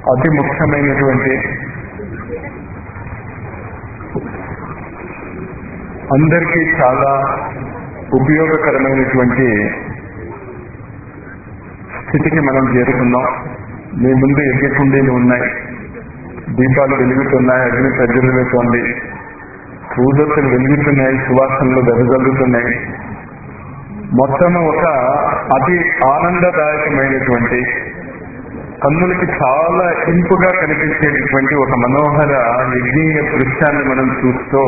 అతి ముఖ్యమైనటువంటి అందరికీ చాలా ఉపయోగకరమైనటువంటి స్థితికి మనం చేరుకున్నాం మీ ముందు ఎగ్గకుండీలు ఉన్నాయి దీపాలు వెలుగుతున్నాయి అగ్ని ప్రజ్వలుతోంది పూజతులు వెలుగుతున్నాయి సువాసనలు వెదజల్లుతున్నాయి మొత్తం ఒక అతి ఆనందదాయకమైనటువంటి కన్నులకి చాలా ఇంపుగా కనిపించేటటువంటి ఒక మనోహర యజ్ఞీయ దృశ్యాన్ని మనం చూస్తూ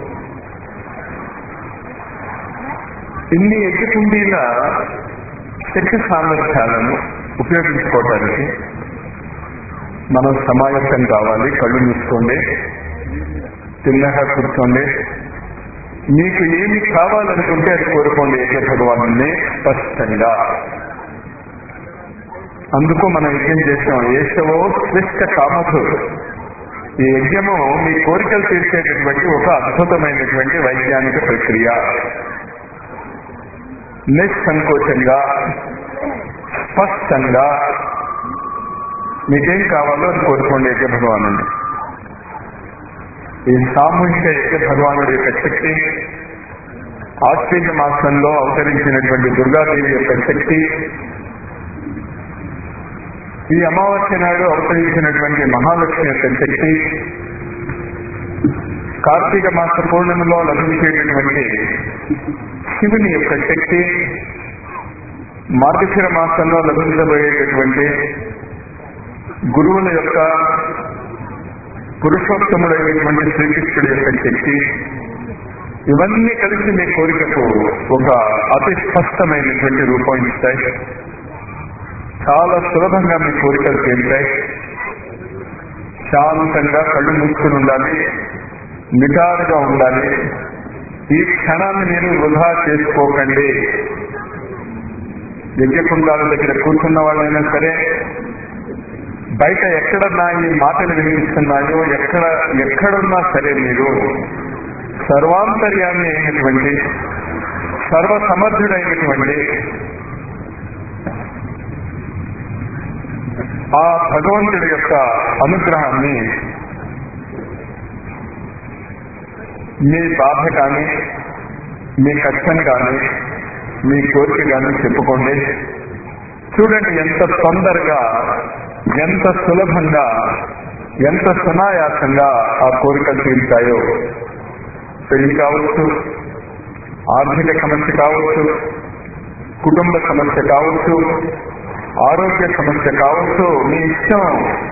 ఇన్ని యజ్ఞకుండీల శక్తి సామర్థ్యాలను ఉపయోగించుకోవటానికి మనం సమాయత్తం కావాలి కళ్ళు మూసుకోండి తిన్నగా కూర్చోండి మీకు ఏమి కావాలనుకుంటే అది కోరుకోండి ఏకే భగవాను స్పష్టంగా అందుకు మనం యజ్ఞం చేసాం ఏషవో శ్రేష్ట కామధు ఈ యజ్ఞము మీ కోరికలు తీర్చేటటువంటి ఒక అద్భుతమైనటువంటి వైజ్ఞానిక ప్రక్రియ నిస్సంకోచంగా స్పష్టంగా మీకేం కావాలో అది కోరుకోండి యజ్ఞ భగవాను ఈ సామూహిక యజ్ఞ భగవానుడి యొక్క శక్తి ఆశ్వీజ మాసంలో అవతరించినటువంటి దుర్గాదేవి యొక్క శక్తి ఈ అమావాస్య నాడు అవతరించినటువంటి మహాలక్ష్మి యొక్క శక్తి కార్తీక మాస పూర్ణిమలో లభించేటటువంటి శివుని యొక్క శక్తి మార్గశిర మాసంలో లభించబోయేటటువంటి గురువుల యొక్క పురుషోత్తముడైనటువంటి శ్రీకృష్ణుడి యొక్క శక్తి ఇవన్నీ కలిసి మీ కోరికకు ఒక అతి స్పష్టమైనటువంటి రూపం ఇస్తాయి చాలా సులభంగా మీ కోరికలు తీరుతాయి శాంతంగా కళ్ళు మూసుకుని ఉండాలి నిటారుగా ఉండాలి ఈ క్షణాన్ని మీరు వృధా చేసుకోకండి యజ్ఞకుండాల దగ్గర కూర్చున్న వాళ్ళైనా సరే బయట ఎక్కడ నా ఈ మాటలు వినిపిస్తున్నాయో ఎక్కడ ఎక్కడున్నా సరే మీరు సర్వాంతర్యాన్ని అయినటువంటి సర్వసమర్థుడైనటువంటి ఆ భగవంతుడి యొక్క అనుగ్రహాన్ని మీ బాధ కానీ మీ కష్టం కానీ మీ కోరిక కానీ చెప్పుకోండి చూడండి ఎంత తొందరగా ఎంత సులభంగా ఎంత సునాయాసంగా ఆ కోరికలు తీరుతాయో పెళ్లి కావచ్చు ఆర్థిక సమస్య కావచ్చు కుటుంబ సమస్య కావచ్చు ఆరోగ్య సమస్య కావచ్చు మీ ఇష్టం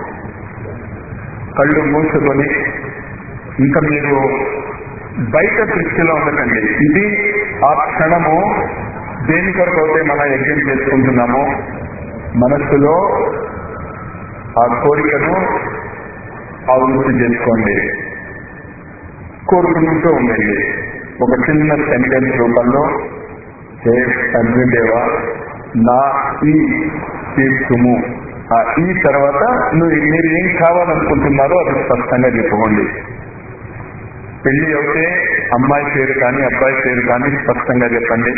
కళ్ళు మూసుకొని ఇంకా మీరు బయట దృష్టిలో ఉండకండి ఇది ఆ క్షణము దేని కొరకు అయితే మనం యజ్ఞం చేసుకుంటున్నామో మనస్సులో ఆ కోరికను ఆవృత్తి చేసుకోండి కోరుకుంటూ ఉండండి ఒక చిన్న సెంటెన్స్ రూపంలో హే తండ్రిదేవ నా ఈ తీర్చుము ఆ ఈ తర్వాత నువ్వు మీరు ఏం కావాలనుకుంటున్నారో అది స్పష్టంగా చెప్పుకోండి పెళ్లి అయితే అమ్మాయి పేరు కానీ అబ్బాయి పేరు కానీ స్పష్టంగా చెప్పండి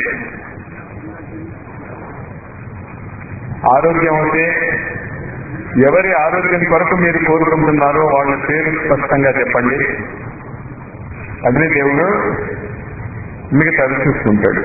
ఆరోగ్యం అయితే ఎవరి ఆరోగ్యం కొరకు మీరు కోరుకుంటున్నారో వాళ్ళ పేరు స్పష్టంగా చెప్పండి అగ్నిదేవుడు మిగతా చూసుకుంటాడు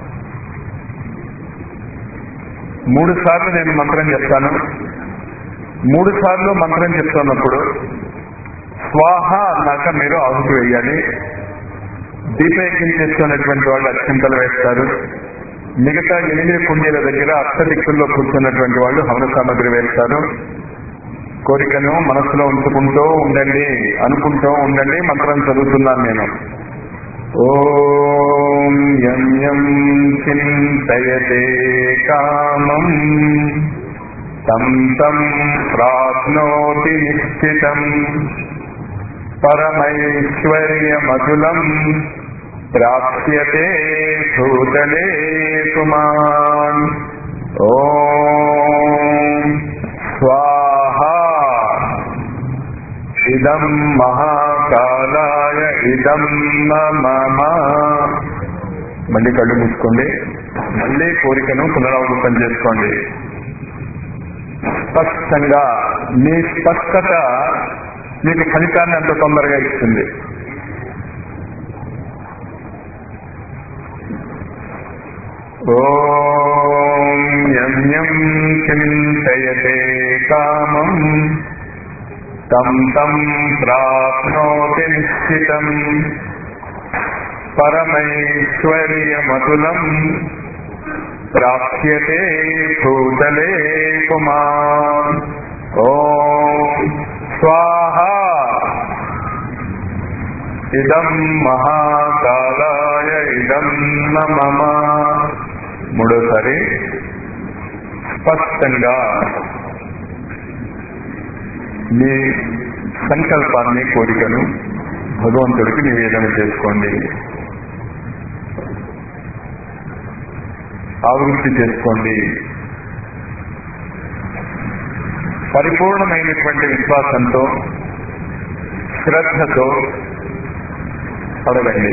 మూడు సార్లు నేను మంత్రం చెప్తాను మూడు సార్లు మంత్రం చెప్తున్నప్పుడు స్వాహ అన్నాక మీరు ఆహుతి వేయాలి దీపయజ్ఞం చేస్తున్నటువంటి వాళ్ళు అత్యంతలు వేస్తారు మిగతా ఎనిమిది కుండీల దగ్గర అష్టదిక్కుల్లో కూర్చున్నటువంటి వాళ్ళు హవన సామగ్రి వేస్తారు కోరికను మనసులో ఉంచుకుంటూ ఉండండి అనుకుంటూ ఉండండి మంత్రం చదువుతున్నాను నేను ఓం యం యం చింతయతే కామం తం తం ప్రాప్నోతి నిశ్చితం పరమైశ్వర్యమతులం ప్రాప్యతే భూతలే కుమాన్ ఓం స్వాహా ఇదం మహాకాలాయ ఇదం మమ మళ్ళీ కళ్ళు మూసుకోండి మళ్ళీ కోరికను పునరావృతం చేసుకోండి స్పష్టంగా మీ స్పష్టత మీకు ఫలితాన్ని అంత తొందరగా ఇస్తుంది ఓం యం యం చింతయతే కామం తం తం ప్రాప్నోతి నిశ్చితం పరమైశ్వర్యమతులం ప్రాప్యతే భూతలే కుమార్ ఓం స్వాహా ఇదం మహాకాలాయ ఇదం న మమ మూడోసారి స్పష్టంగా మీ సంకల్పాన్ని కోరికను భగవంతుడికి నివేదన చేసుకోండి ఆవృత్తి చేసుకోండి పరిపూర్ణమైనటువంటి విశ్వాసంతో శ్రద్ధతో అడగండి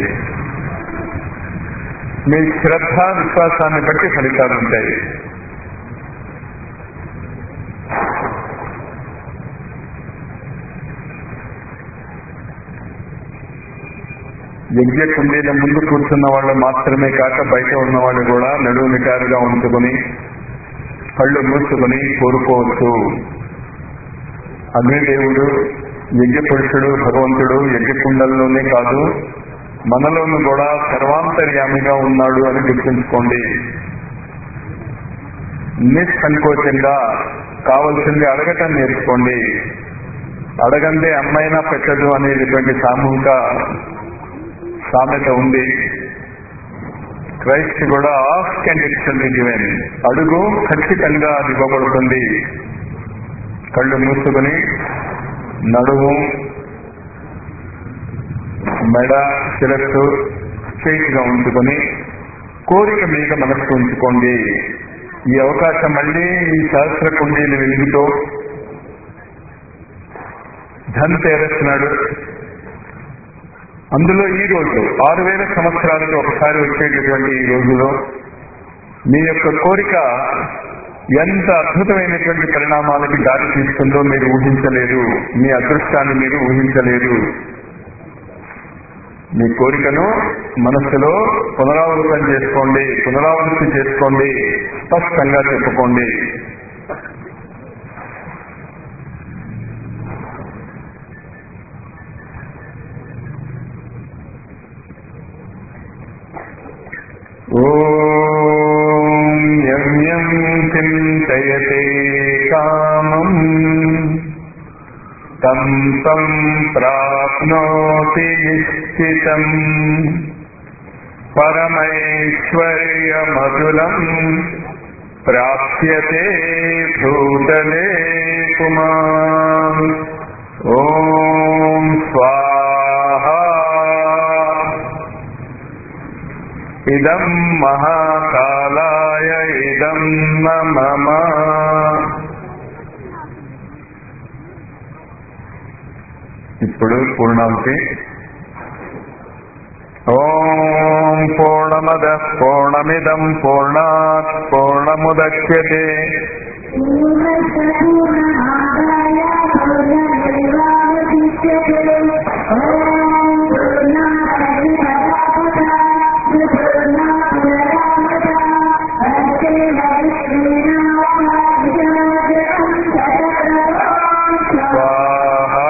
మీ శ్రద్ధ విశ్వాసాన్ని బట్టి ఫలితాలు ఉంటాయి యజ్ఞ కుండీల ముందు కూర్చున్న వాళ్ళు మాత్రమే కాక బయట ఉన్న వాళ్ళు కూడా నడువు నిటారుగా ఉంచుకొని కళ్ళు మూసుకొని కోరుకోవచ్చు అగ్నిదేవుడు యజ్ఞ పురుషుడు భగవంతుడు యజ్ఞ కుండల్లోనే కాదు మనలోను కూడా సర్వాంతర్యామిగా ఉన్నాడు అని గుర్తుంచుకోండి నిస్సంకోచంగా కావలసింది అడగటం నేర్చుకోండి అడగందే అమ్మైనా పెట్టదు అనేటువంటి సామూహిక సామెత ఉంది క్రైస్ట్ కూడా ask and it shall given అడుగు ఖచ్చితంగా అది ఇవ్వబడుతుంది కళ్ళు మూసుకొని నడుము మెడ శిరస్సు స్ట్రైట్ గా ఉంచుకొని కోరిక మీద మనస్సు ఉంచుకోండి ఈ అవకాశం మళ్ళీ ఈ శాస్త్ర కుండీని వెలుగుతో ధన్ నాడు అందులో ఈ రోజు ఆరు వేల సంవత్సరాలకు ఒకసారి వచ్చేటటువంటి ఈ రోజులో మీ యొక్క కోరిక ఎంత అద్భుతమైనటువంటి పరిణామాలకి దారి తీస్తుందో మీరు ఊహించలేరు మీ అదృష్టాన్ని మీరు ఊహించలేరు మీ కోరికను మనస్సులో పునరావృతం చేసుకోండి పునరావృత్తి చేసుకోండి స్పష్టంగా చెప్పుకోండి ఓం యం యం చింతయతే కామం తం తం ప్రాప్నోతి నిశ్చితం పరమైశ్వర్యమతులం ప్రాప్యతే భూతలే కుమార్ ఓం స్వాహా ఇదం మహాకాలాయ ఇదం న మమ ఇప్పుడు పూర్ణాంతి ఓం పూర్ణమద పూర్ణమిదం పూర్ణాత్ పూర్ణముద్యతే స్వాహా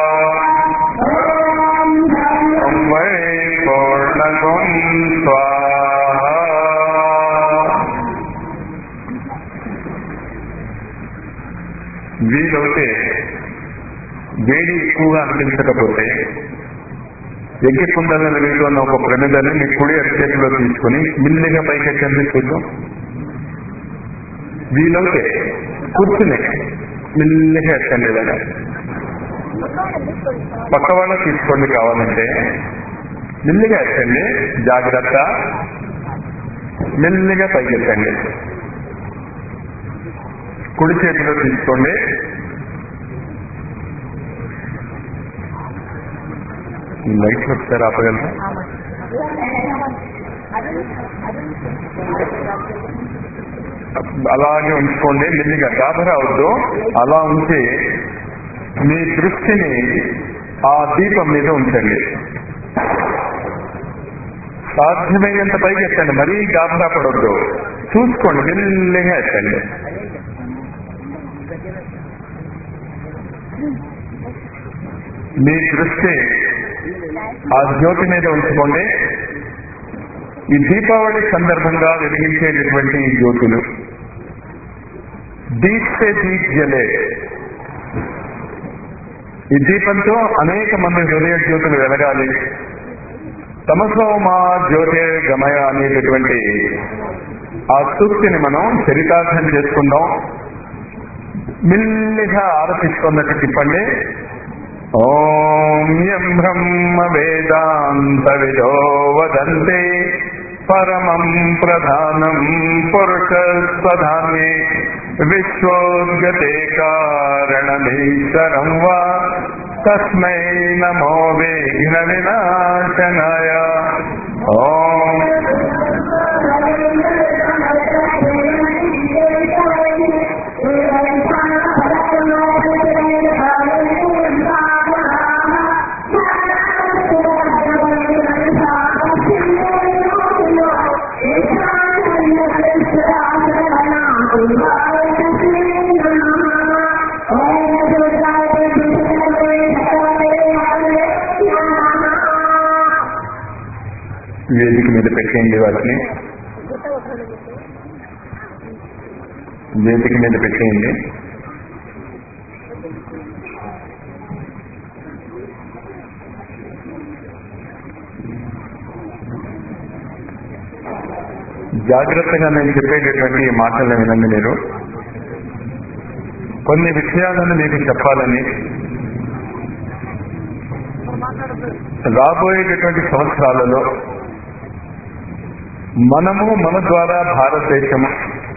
ఓం వై పూర్ణగుం స్వాహా వీలైతే వేడి ఎక్కువగా అనిపించకపోతే యజ్ఞ కుండలను వెలుగుతున్న ఒక ప్రమిదని మీ కుడి అరిచేతిలో తీసుకుని మిల్లిగా పైకెక్కండి చూద్దాం వీలైతే కూర్చుని మిల్లిగా ఎక్కండి ఇలాగా పక్క వాళ్ళ తీసుకోండి కావాలంటే మెల్లిగా ఎత్తండి జాగ్రత్త మెల్లిగా పైకెత్తండి కుడి చేతిలో తీసుకోండి ఈ లైట్లు ఒకసారి ఆపగలరా అలాగే ఉంచుకోండి మెల్లిగా గాబరా అవద్దు అలా ఉంచి మీ దృష్టిని ఆ దీపం మీద ఉంచండి సాధ్యమైనంత పైకి ఎత్తండి మరీ గాబరా పడొద్దు చూసుకోండి మెల్లిగా ఎత్తండి మీ దృష్టి ఆ జ్యోతి మీద ఉంచుకోండి ఈ దీపావళి సందర్భంగా వెలిగించేటటువంటి ఈ జ్యోతులు దీప్తే దీప్ జలే ఈ దీపంతో అనేక మంది హృదయ జ్యోతులు వెలగాలి తమసోమా జ్యోతి గమయ అనేటటువంటి ఆ సూక్తిని మనం చరితార్థం చేసుకుందాం మెల్లిగా ఆరతిస్తున్నట్టు తిప్పండి ఓం యం బ్రహ్మ వేదాంత విదో వదంతే పరమం ప్రధానం పురుషస్వధాన్యే విశ్వోద్గతే కారణమీశ్వరం వా తస్మై నమో విఘ్న వినాశనాయ ఓం వేదిక మీద పెట్టేయండి వాటిని వేదిక మీద పెట్టేయండి జాగ్రత్తగా నేను చెప్పేటటువంటి ఈ మాటలు వినండి మీరు కొన్ని విషయాలను మీకు చెప్పాలని రాబోయేటటువంటి సంవత్సరాలలో మనము మన ద్వారా భారతదేశము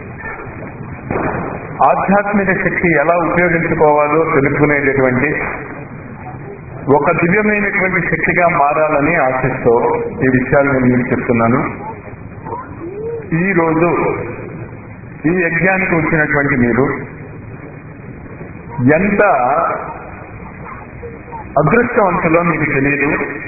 ఆధ్యాత్మిక శక్తి ఎలా ఉపయోగించుకోవాలో తెలుసుకునేటటువంటి ఒక దివ్యమైనటువంటి శక్తిగా మారాలని ఆశిస్తూ ఈ విషయాలు నేను మీకు చెప్తున్నాను ఈ రోజు ఈ యజ్ఞానికి వచ్చినటువంటి మీరు ఎంత అదృష్టవంతులో మీకు తెలియదు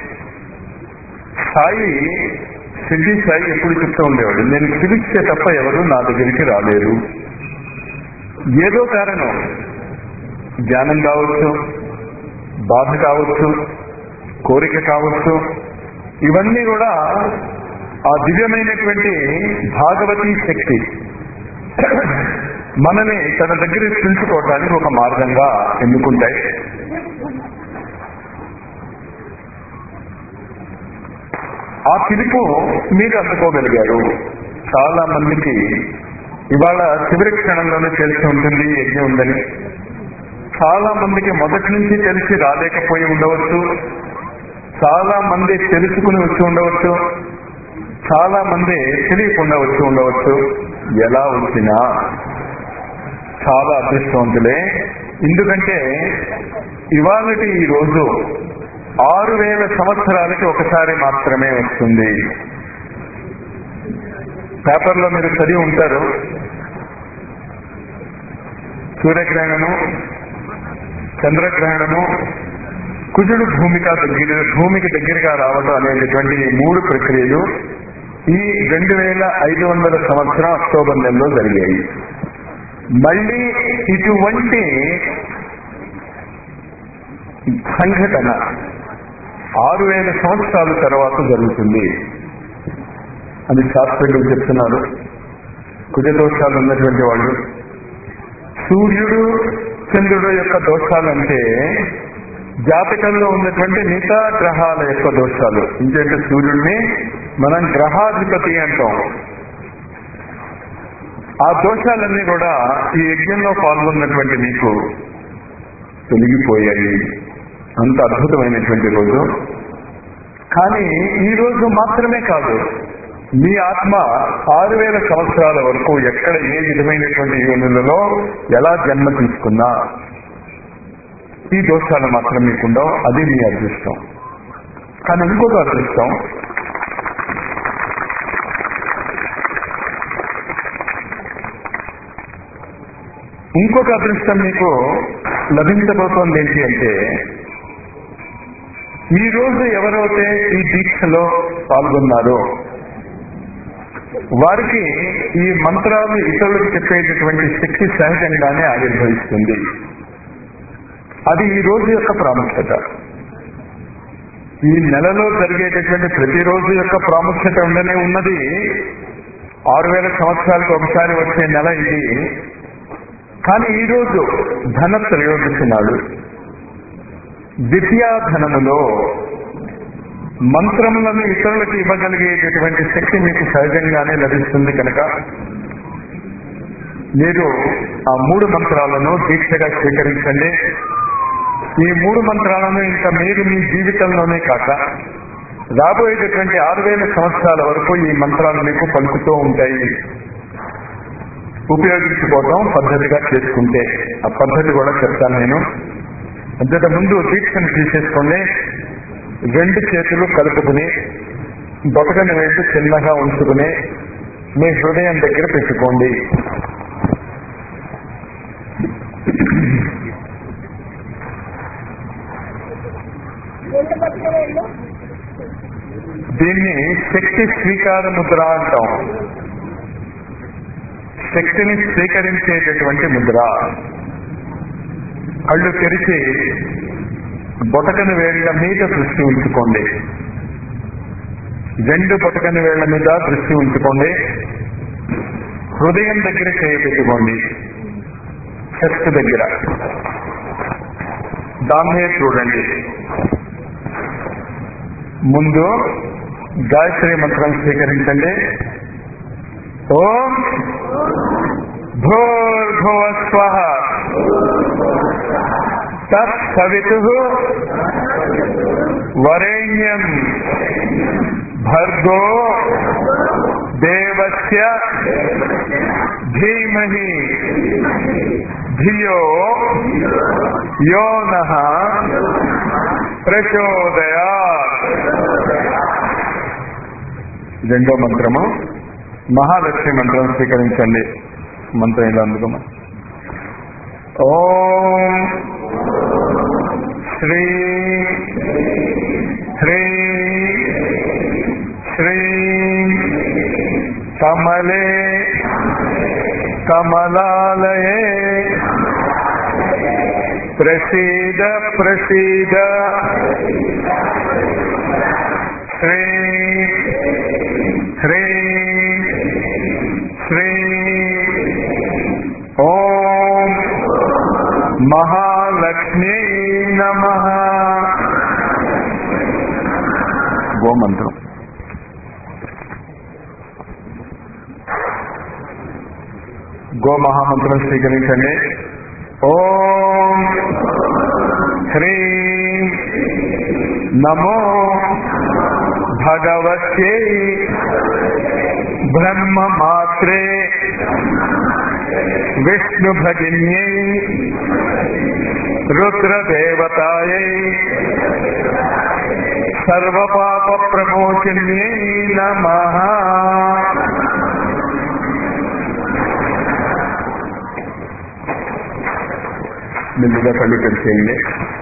సాయి సిద్ధి సాయి ఎప్పుడు చెప్తూ ఉండేవాడు నేను పిలిస్తే తప్ప ఎవరు నా దగ్గరికి రాలేరు ఏదో కారణం జ్ఞానం కావచ్చు బాధ కావచ్చు కోరిక కావచ్చు ఇవన్నీ కూడా ఆ దివ్యమైనటువంటి భాగవతీ శక్తి మనని తన దగ్గర పిలుచుకోవటానికి ఒక మార్గంగా ఎన్నుకుంటాయి ఆ పిలుపు మీరు అందుకోగలిగారు చాలా మందికి ఇవాళ చివరి క్షణంలోనే తెలిసి ఉంటుంది యజ్ఞం ఉందని చాలా మందికి మొదటి నుంచి తెలిసి రాలేకపోయి ఉండవచ్చు చాలా మంది తెలుసుకుని వచ్చి ఉండవచ్చు చాలా మంది తెలియకుండా వచ్చి ఉండవచ్చు ఎలా వచ్చినా చాలా అదృష్టవంతులే ఎందుకంటే ఇవాళటి ఈ రోజు ఆరు వేల సంవత్సరాలకి ఒకసారి మాత్రమే వస్తుంది పేపర్లో మీరు చదివి ఉంటారు సూర్యగ్రహణము చంద్రగ్రహణము కుజుడు భూమిక దగ్గర భూమికి దగ్గరగా రావడం అనేటటువంటి ఈ మూడు ప్రక్రియలు ఈ రెండు వేల ఐదు వందల సంవత్సరం అక్టోబర్ నెలలో జరిగాయి మళ్ళీ ఇటువంటి సంఘటన ఆరు వేల సంవత్సరాల తర్వాత జరుగుతుంది అని శాస్త్రజ్ఞులు చెప్తున్నారు కుజదోషాలు ఉన్నటువంటి వాళ్ళు సూర్యుడు చంద్రుడు యొక్క దోషాలంటే జాతకంలో ఉన్నటువంటి మిగతా గ్రహాల యొక్క దోషాలు ఇంకేంటే సూర్యుడిని మనం గ్రహాధిపతి అంటాం ఆ దోషాలన్నీ కూడా ఈ యజ్ఞంలో పాల్గొన్నటువంటి మీకు తొలగిపోయాయి అంత అద్భుతమైనటువంటి రోజు కానీ ఈ రోజు మాత్రమే కాదు మీ ఆత్మ ఆరు వేల సంవత్సరాల వరకు ఎక్కడ ఏ విధమైనటువంటి యోనులలో ఎలా జన్మ తీసుకున్నా ఈ దోషాలు మాత్రం మీకుండవు అది మీ అదృష్టం కానీ ఇంకొక అదృష్టం ఇంకొక అదృష్టం మీకు లభించబోతోంది ఏంటి అంటే ఈ రోజు ఎవరైతే ఈ దీక్షలో పాల్గొన్నారో వారికి ఈ మంత్రాలు ఇతరులకు చెప్పేటటువంటి శక్తి సహజంగానే ఆవిర్భవిస్తుంది అది ఈ రోజు యొక్క ప్రాముఖ్యత ఈ నెలలో జరిగేటటువంటి ప్రతిరోజు యొక్క ప్రాముఖ్యత ఉండనే ఉన్నది ఆరు వేల సంవత్సరాలకు ఒకసారి వచ్చే నెల ఇది కానీ ఈ రోజు ధన త్రయోదశి నాడు ద్వితీయాధనములో మంత్రములను ఇతరులకు ఇవ్వగలిగేటటువంటి శక్తి మీకు సహజంగానే లభిస్తుంది కనుక మీరు ఆ మూడు మంత్రాలను దీక్షగా స్వీకరించండి ఈ మూడు మంత్రాలను ఇంకా మీరు మీ జీవితంలోనే కాక రాబోయేటటువంటి ఆరు వేల సంవత్సరాల వరకు ఈ మంత్రాలు మీకు పలుకుతూ ఉంటాయి ఉపయోగించుకోవడం పద్ధతిగా చేసుకుంటే ఆ పద్ధతి కూడా చెప్తాను నేను అంతట ముందు దీక్షను తీసేసుకోండి రెండు చేతులు కలుపుకుని బొటకని వేసి చిన్నగా ఉంచుకుని మీ హృదయం దగ్గర పెట్టుకోండి రెండు పట్టుకోవేళ్ళు దీన్ని శక్తి స్వీకార ముద్ర అంటాం శక్తిని స్వీకరించేటటువంటి ముద్ర కళ్ళు తెరిచి బొటకని వేళ్ల మీద దృష్టి ఉంచుకోండి రెండు బొటకని వేళ్ల మీద దృష్టి ఉంచుకోండి హృదయం దగ్గర చేయబెట్టుకోండి చెస్ట్ దగ్గర దాన్నే చూడండి ముందు గాయత్రి మంత్రం స్వీకరించండి ఓం భూర్భువ స్వహ తత్సవితు వరేణ్యం భర్గో దేవస్య ధీమహి ధియో యో నః ప్రచోదయా రెండో మంత్రము మహాలక్ష్మి మంత్రం స్వీకరించండి మంత్రం ఇలా అందుకోమా ఓం శ్రీ హ్రీ శ్రీ కమలే కమలాలయే ప్రసీద ప్రసీద శ్రీ హ్రీ శ్రీ ఓం మహాలక్ష్మీ నమ గోమంత్రం గో మహామంత్రం స్వీకరించండి ఓం హ్రీం నమో భగవత్యై బ్రహ్మ మాత్రే విష్ణు భగిన్యై రుద్రదేవతాయై సర్వపాప ప్రమోచన్యై నమ మెల్లిగా కళ్ళు తెరిచేయండి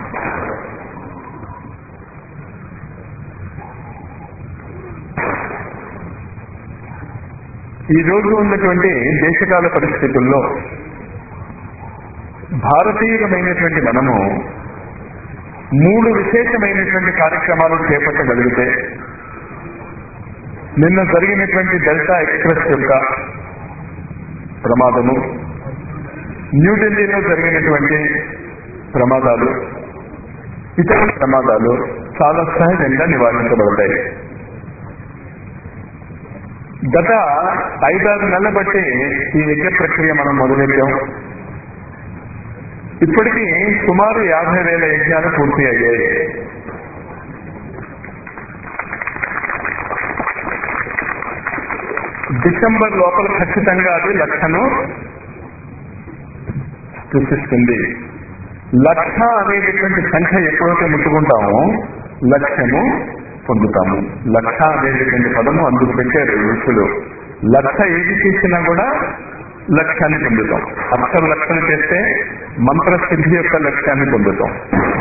ఈ రోజు ఉన్నటువంటి దేశకాల పరిస్థితుల్లో భారతీయులమైనటువంటి మనము మూడు విశేషమైనటువంటి కార్యక్రమాలు చేపట్టగలిగితే నిన్న జరిగినటువంటి డెల్టా ఎక్స్ప్రెస్ యొక్క ప్రమాదము న్యూఢిల్లీలో జరిగినటువంటి ప్రమాదాలు ఇతర ప్రమాదాలు చాలా సహజంగా నివారించబడతాయి గత ఐదారు నెలల బట్టి ఈ యజ్ఞ ప్రక్రియ మనం మొదలెట్టాం ఇప్పటికీ సుమారు యాభై వేల యజ్ఞాలు పూర్తి అయ్యాయి డిసెంబర్ లోపల ఖచ్చితంగా అది లక్షను సృష్టిస్తుంది లక్ష అనేటటువంటి సంఖ్య ఎప్పుడైతే ముట్టుకుంటామో లక్ష్యము పొందుతాము లక్ష అనేటటువంటి పదము అందుకు పెట్టారు ఋషులు లక్ష ఏది చేసినా కూడా లక్ష్యాన్ని పొందుతాం అక్షర లక్షణ చేస్తే మంత్ర సిద్ధి యొక్క లక్ష్యాన్ని పొందుతాం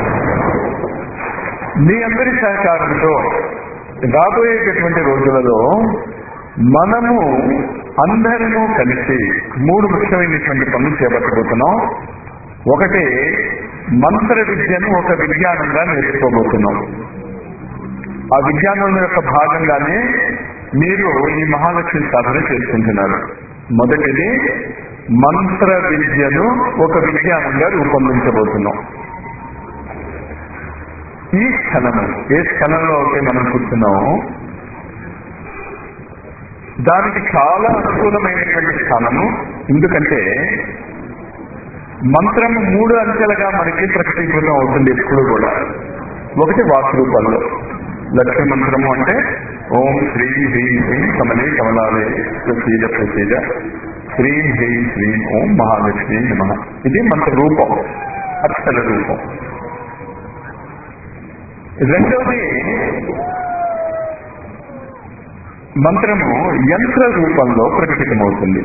మీ అందరి సహకారంతో రాబోయేటటువంటి రోజులలో మనము అందరము కలిసి మూడు ముఖ్యమైనటువంటి పనులు చేపట్టబోతున్నాం ఒకటి మంత్ర విద్యను ఒక విజ్ఞానంగా నేర్చుకోబోతున్నాం ఆ విజ్ఞానం యొక్క భాగంగానే మీరు ఈ మహాలక్ష్మి సాధన చేసుకుంటున్నారు మొదటిది మంత్ర విద్యను ఒక విజ్ఞానంగా రూపొందించబోతున్నాం ఈ క్షణము ఏ క్షణంలో అయితే మనం కూర్చున్నామో దానికి చాలా అనుకూలమైనటువంటి స్థానము ఎందుకంటే మంత్రము మూడు అంచెలుగా మనకి ప్రకటీకృతం అవుతుంది ఎప్పుడు కూడా ఒకటి వాక్ రూపంలో లక్ష్మీ మంత్రము అంటే ఓం శ్రీం హ్రీం హ్రీం కమలే కమలాలే ప్రసీద ప్రసీద శ్రీం హ్రీం శ్రీం ఓం మహాలక్ష్మి నమ ఇది మంత్ర రూపం అక్షర రూపం రెండవది మంత్రము యంత్ర రూపంలో ప్రకటితమవుతుంది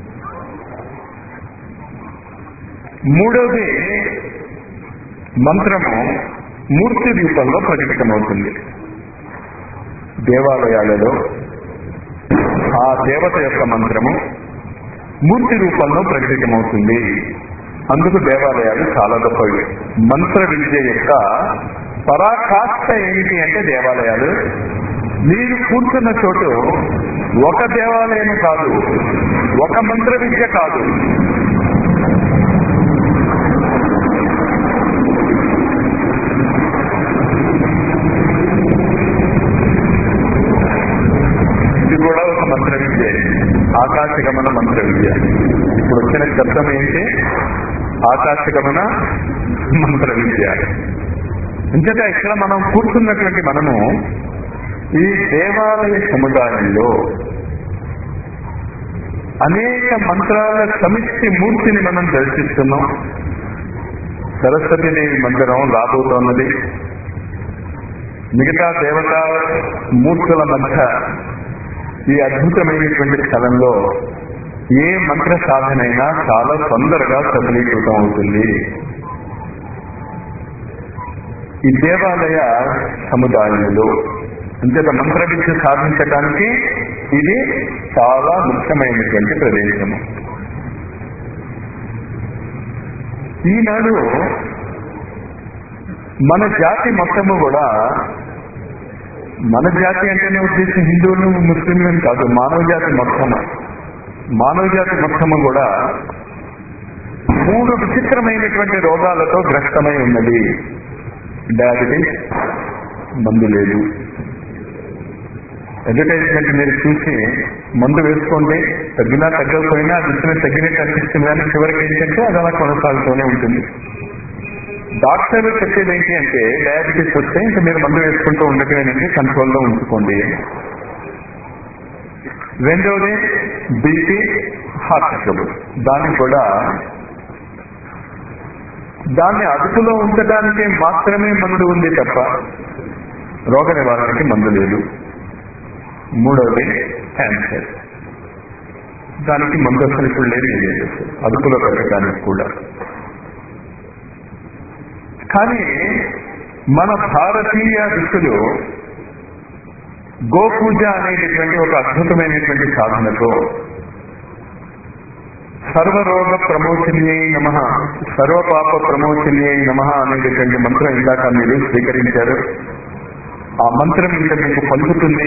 మూడవది మంత్రము మూర్తి రూపంలో ప్రకటితమవుతుంది దేవాలయాలలో ఆ దేవత యొక్క మంత్రము మూర్తి రూపంలో ప్రకటితమవుతుంది అందుకు దేవాలయాలు చాలా గొప్పవి మంత్ర విద్య యొక్క పరాకాష్ట ఏమిటి అంటే దేవాలయాలు మీరు కూర్చున్న చోటు ఒక దేవాలయం కాదు ఒక మంత్ర విద్య కాదు ఇది కూడా ఒక మంత్ర విద్య ఆకాశగమన మంత్ర విద్య ఇప్పుడు వచ్చిన శబ్దం ఏంటి ఆకాశగమన మంత్ర విద్య ఇంతగా ఇక్కడ మనం కూర్చున్నటువంటి మనము ఈ దేవాలయ సముదాయంలో అనేక మంత్రాల సమిష్టి మూర్తిని మనం దర్శిస్తున్నాం సరస్వతీదేవి మందిరం రాబోతోన్నది మిగతా దేవతా మూర్తుల మధ్య ఈ అద్భుతమైనటువంటి స్థలంలో ఏ మంత్ర సాధనైనా చాలా తొందరగా సఫలీకృతం అవుతుంది ఈ దేవాలయ సముదాయంలో అంతేత మంత్ర విద్య సాధించడానికి ఇది చాలా ముఖ్యమైనటువంటి ప్రదేశము ఈనాడు మన జాతి మొత్తము కూడా మన జాతి అంటేనే ఉద్దేశం హిందువులు ముస్లింలు అని కాదు మానవ జాతి మొత్తము మానవ జాతి మొత్తము కూడా మూడు విచిత్రమైనటువంటి రోగాలతో గ్రస్తమై ఉన్నది డయాబెటీస్ మందు లేదు అడ్వర్టైజ్మెంట్ మీరు చూసి మందు వేసుకోండి తగ్గినా తగ్గకపోయినా అది ఇచ్చిన తగ్గినట్టు అనిపిస్తుంది కానీ చివరికి ఏంటంటే అది అలా కొనసాగుతూనే ఉంటుంది డాక్టర్లు చెప్పేది ఏంటి అంటే డయాబెటీస్ వస్తే ఇంకా మీరు మందు వేసుకుంటూ ఉండటమేనండి కంట్రోల్లో ఉంచుకోండి రెండవది బీపీ హార్ట్ ట్రబుల్ దానికి కూడా దాన్ని అదుపులో ఉంచడానికి మాత్రమే మందు ఉంది తప్ప రోగ నివారణకి మందు లేదు మూడవది క్యాన్సర్ దానికి మందు అసలు ఇప్పుడు లేదు లేదు అదుపులో పెట్టడానికి కూడా కానీ మన భారతీయ ఋషులు గోపూజ అనేటటువంటి ఒక అద్భుతమైనటువంటి సాధనతో సర్వరోగ ప్రమోచనీయై నమ సర్వపాప ప్రమోచనీయై నమ అనేటటువంటి మంత్రం ఇందాక మీరు స్వీకరించారు ఆ మంత్రం ఇంకా మీకు పలుకుతుంది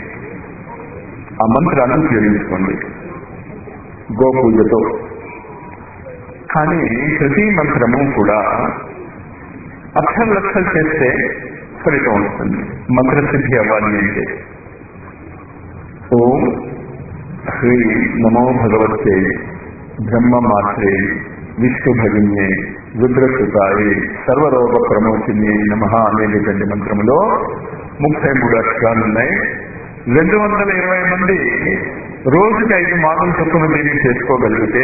ఆ మంత్రాన్ని ఉపయోగించుకోండి గోపూజతో కానీ ప్రతి మంత్రము కూడా అక్షర లక్షలు చేస్తే ఫలితం వస్తుంది మంత్రసిద్ధి అవ్వాలి అంటే ఓం హ్రీ నమో భగవతే బ్రహ్మ మాత్రే విష్ణు భగిన్యే రుద్రసుతాయి సర్వరోగ ప్రమోచిని నమ అనేటటువంటి మంత్రములో ముప్పై మూడు అక్షరాలు ఉన్నాయి రెండు వందల ఇరవై మంది రోజుకి ఐదు మాటలు చొప్పున దీన్ని చేసుకోగలిగితే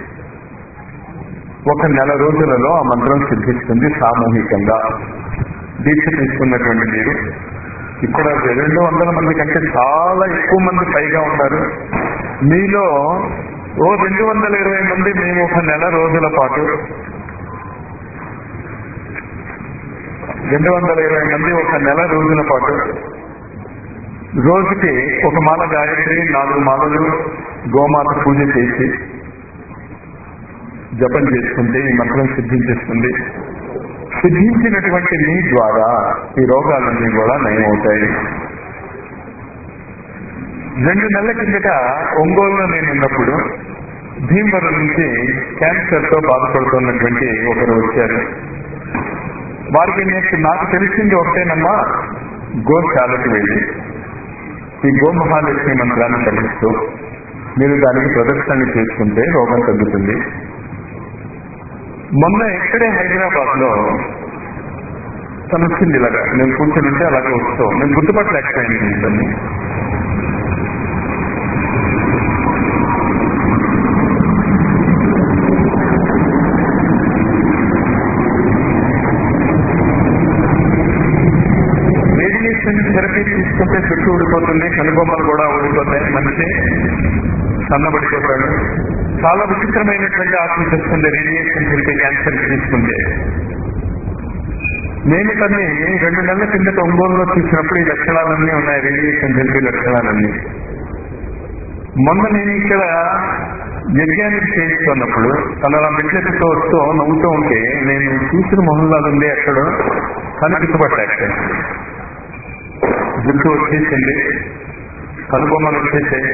ఒక నెల రోజులలో ఆ మంత్రం సిద్ధిస్తుంది సామూహికంగా దీక్ష తీసుకున్నటువంటి మీరు ఇక్కడ రెండు వందల మంది కంటే చాలా ఎక్కువ మంది పైగా ఉన్నారు మీలో ఓ రెండు వందల ఇరవై మంది మేము ఒక నెల రోజుల పాటు రెండు వందల ఇరవై మంది ఒక నెల రోజుల పాటు రోజుకి ఒక మాల గాయత్రి నాలుగు మాలలు గోమాత పూజ చేసి జపం చేసుకుంటే ఈ మంత్రం సిద్ధించేస్తుంది సిద్ధించినటువంటి మీ ద్వారా ఈ రోగాలన్నీ కూడా నయమవుతాయి రెండు నెలల కిందట ఒంగోలులో నేను ఉన్నప్పుడు భీమవరం నుంచి క్యాన్సర్ తో బాధపడుతున్నటువంటి ఒకరు వచ్చారు వారికి నేను నాకు తెలిసింది ఒకటేనమ్మా గోశాలకు వెళ్ళి ఈ గోమహాలక్ష్మి మంత్రాన్ని కలిగిస్తూ మీరు దానికి ప్రదర్శన చేసుకుంటే రోగం తగ్గుతుంది మొన్న ఇక్కడే హైదరాబాద్ లో తను వచ్చింది ఇలాగా నేను కూర్చొని ఉంటే అలాగే వస్తూ నేను గుర్తుపట్టలేకపోయాను ఇతన్ని రేడియేషన్ థెరపీ తీసుకుంటే చుట్టూ ఊడిపోతుంది కనుబొమ్మలు కూడా ఊడిపోతాయి మనిషి సన్నబడిపోతాడు చాలా విచిత్రమైనటువంటి ఆత్మ తెస్తుంది రేడియేషన్ థెరపీ క్యాన్సర్ తీసుకుంటే నేను తన్ని రెండు నెలల కిందట ఒంగోలులో చూసినప్పుడు ఈ లక్షణాలన్నీ ఉన్నాయి రేడియేషన్ థెరపీ లక్షణాలన్నీ మొన్న నేను ఇక్కడ యజ్ఞానికి చేయిస్తున్నప్పుడు తన అలా మెట్లెత్తుతూ వస్తూ నవ్వుతూ ఉంటే నేను చూసిన మొహంలాగా ఉంది అక్కడ కానీ గుర్తుపట్టాక జుట్టు వచ్చేసింది కనుబొమ్మలు వచ్చేసాయి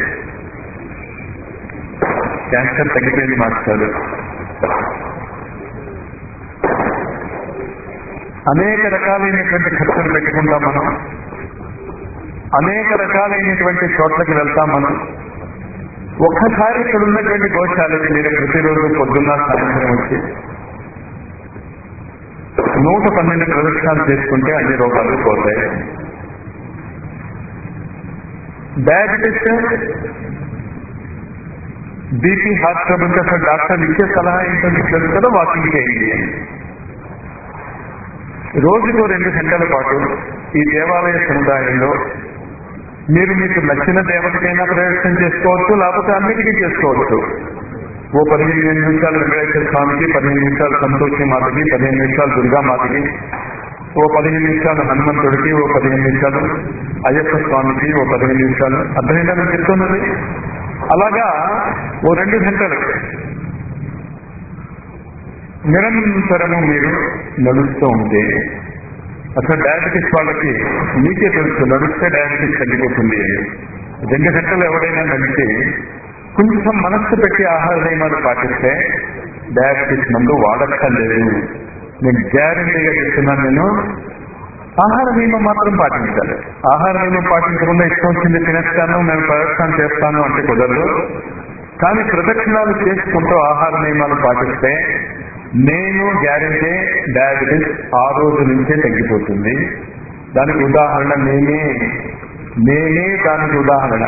క్యాన్సర్ తగ్గిపోయింది మాస్టర్ అనేక రకాలైనటువంటి ఖర్చులు పెట్టుకుంటాం మనం అనేక రకాలైనటువంటి చోట్లకి వెళ్తాం మనం ఒక్కసారి ఇక్కడ ఉన్నటువంటి గోశాలకి మీరు ప్రతిరోజు పొద్దున్న సాయంత్రం వచ్చి నూట పన్నెండు ప్రదర్శనలు చేసుకుంటే అన్ని రోగాలు పోతాయి డయాబెటిస్ బీపీ హార్ట్ ట్రబుల్ అసలు డాక్టర్ ఇచ్చే సలహా ఏంటంటే తెలుసు కదా వాకింగ్ చేయండి రోజుకు రెండు గంటల పాటు ఈ దేవాలయ సముదాయంలో మీరు మీకు నచ్చిన దేవతకైనా ప్రదర్శన చేసుకోవచ్చు లేకపోతే అన్నిటికీ చేసుకోవచ్చు ఓ పదిహేను నిమిషాలు వెంకటేశ్వర స్వామికి పదిహేను నిమిషాలు సంతోషి మాతకి పదిహేను నిమిషాలు దుర్గా మాతకి ఓ పదిహేను నిమిషాలు హనుమంతుడికి ఓ పదిహేను నిమిషాలు అయ్యప్ప స్వామికి ఓ పదిహేను నిమిషాలు అర్థమైందా నేను చెప్తున్నది అలాగా ఓ రెండు గంటలు నిరంతరము మీరు నడుస్తూ ఉంటే అసలు డయాబెటిస్ వాళ్ళకి మీకే తెలుసు నడిస్తే డయాబెటిస్ తగ్గిపోతుంది అని రెండు గంటలు ఎవరైనా నడిచి కొంచెం మనస్సు పెట్టి ఆహార నియమాలు పాటిస్తే డయాబెటిస్ మందు వాడక్కర్లేదు నేను గ్యారంటీగా చెప్తున్నాను నేను ఆహార నియమం మాత్రం పాటించాలి ఆహార నియమం పాటించకుండా ఇష్టం వచ్చింది తినేస్తాను మేము ప్రదక్షిణ చేస్తాను అంటే కుదరదు కానీ ప్రదక్షిణాలు చేసుకుంటూ ఆహార నియమాలు పాటిస్తే నేను గ్యారంటీ డయాబెటిస్ ఆ రోజు నుంచే తగ్గిపోతుంది దానికి ఉదాహరణ నేనే నేనే దానికి ఉదాహరణ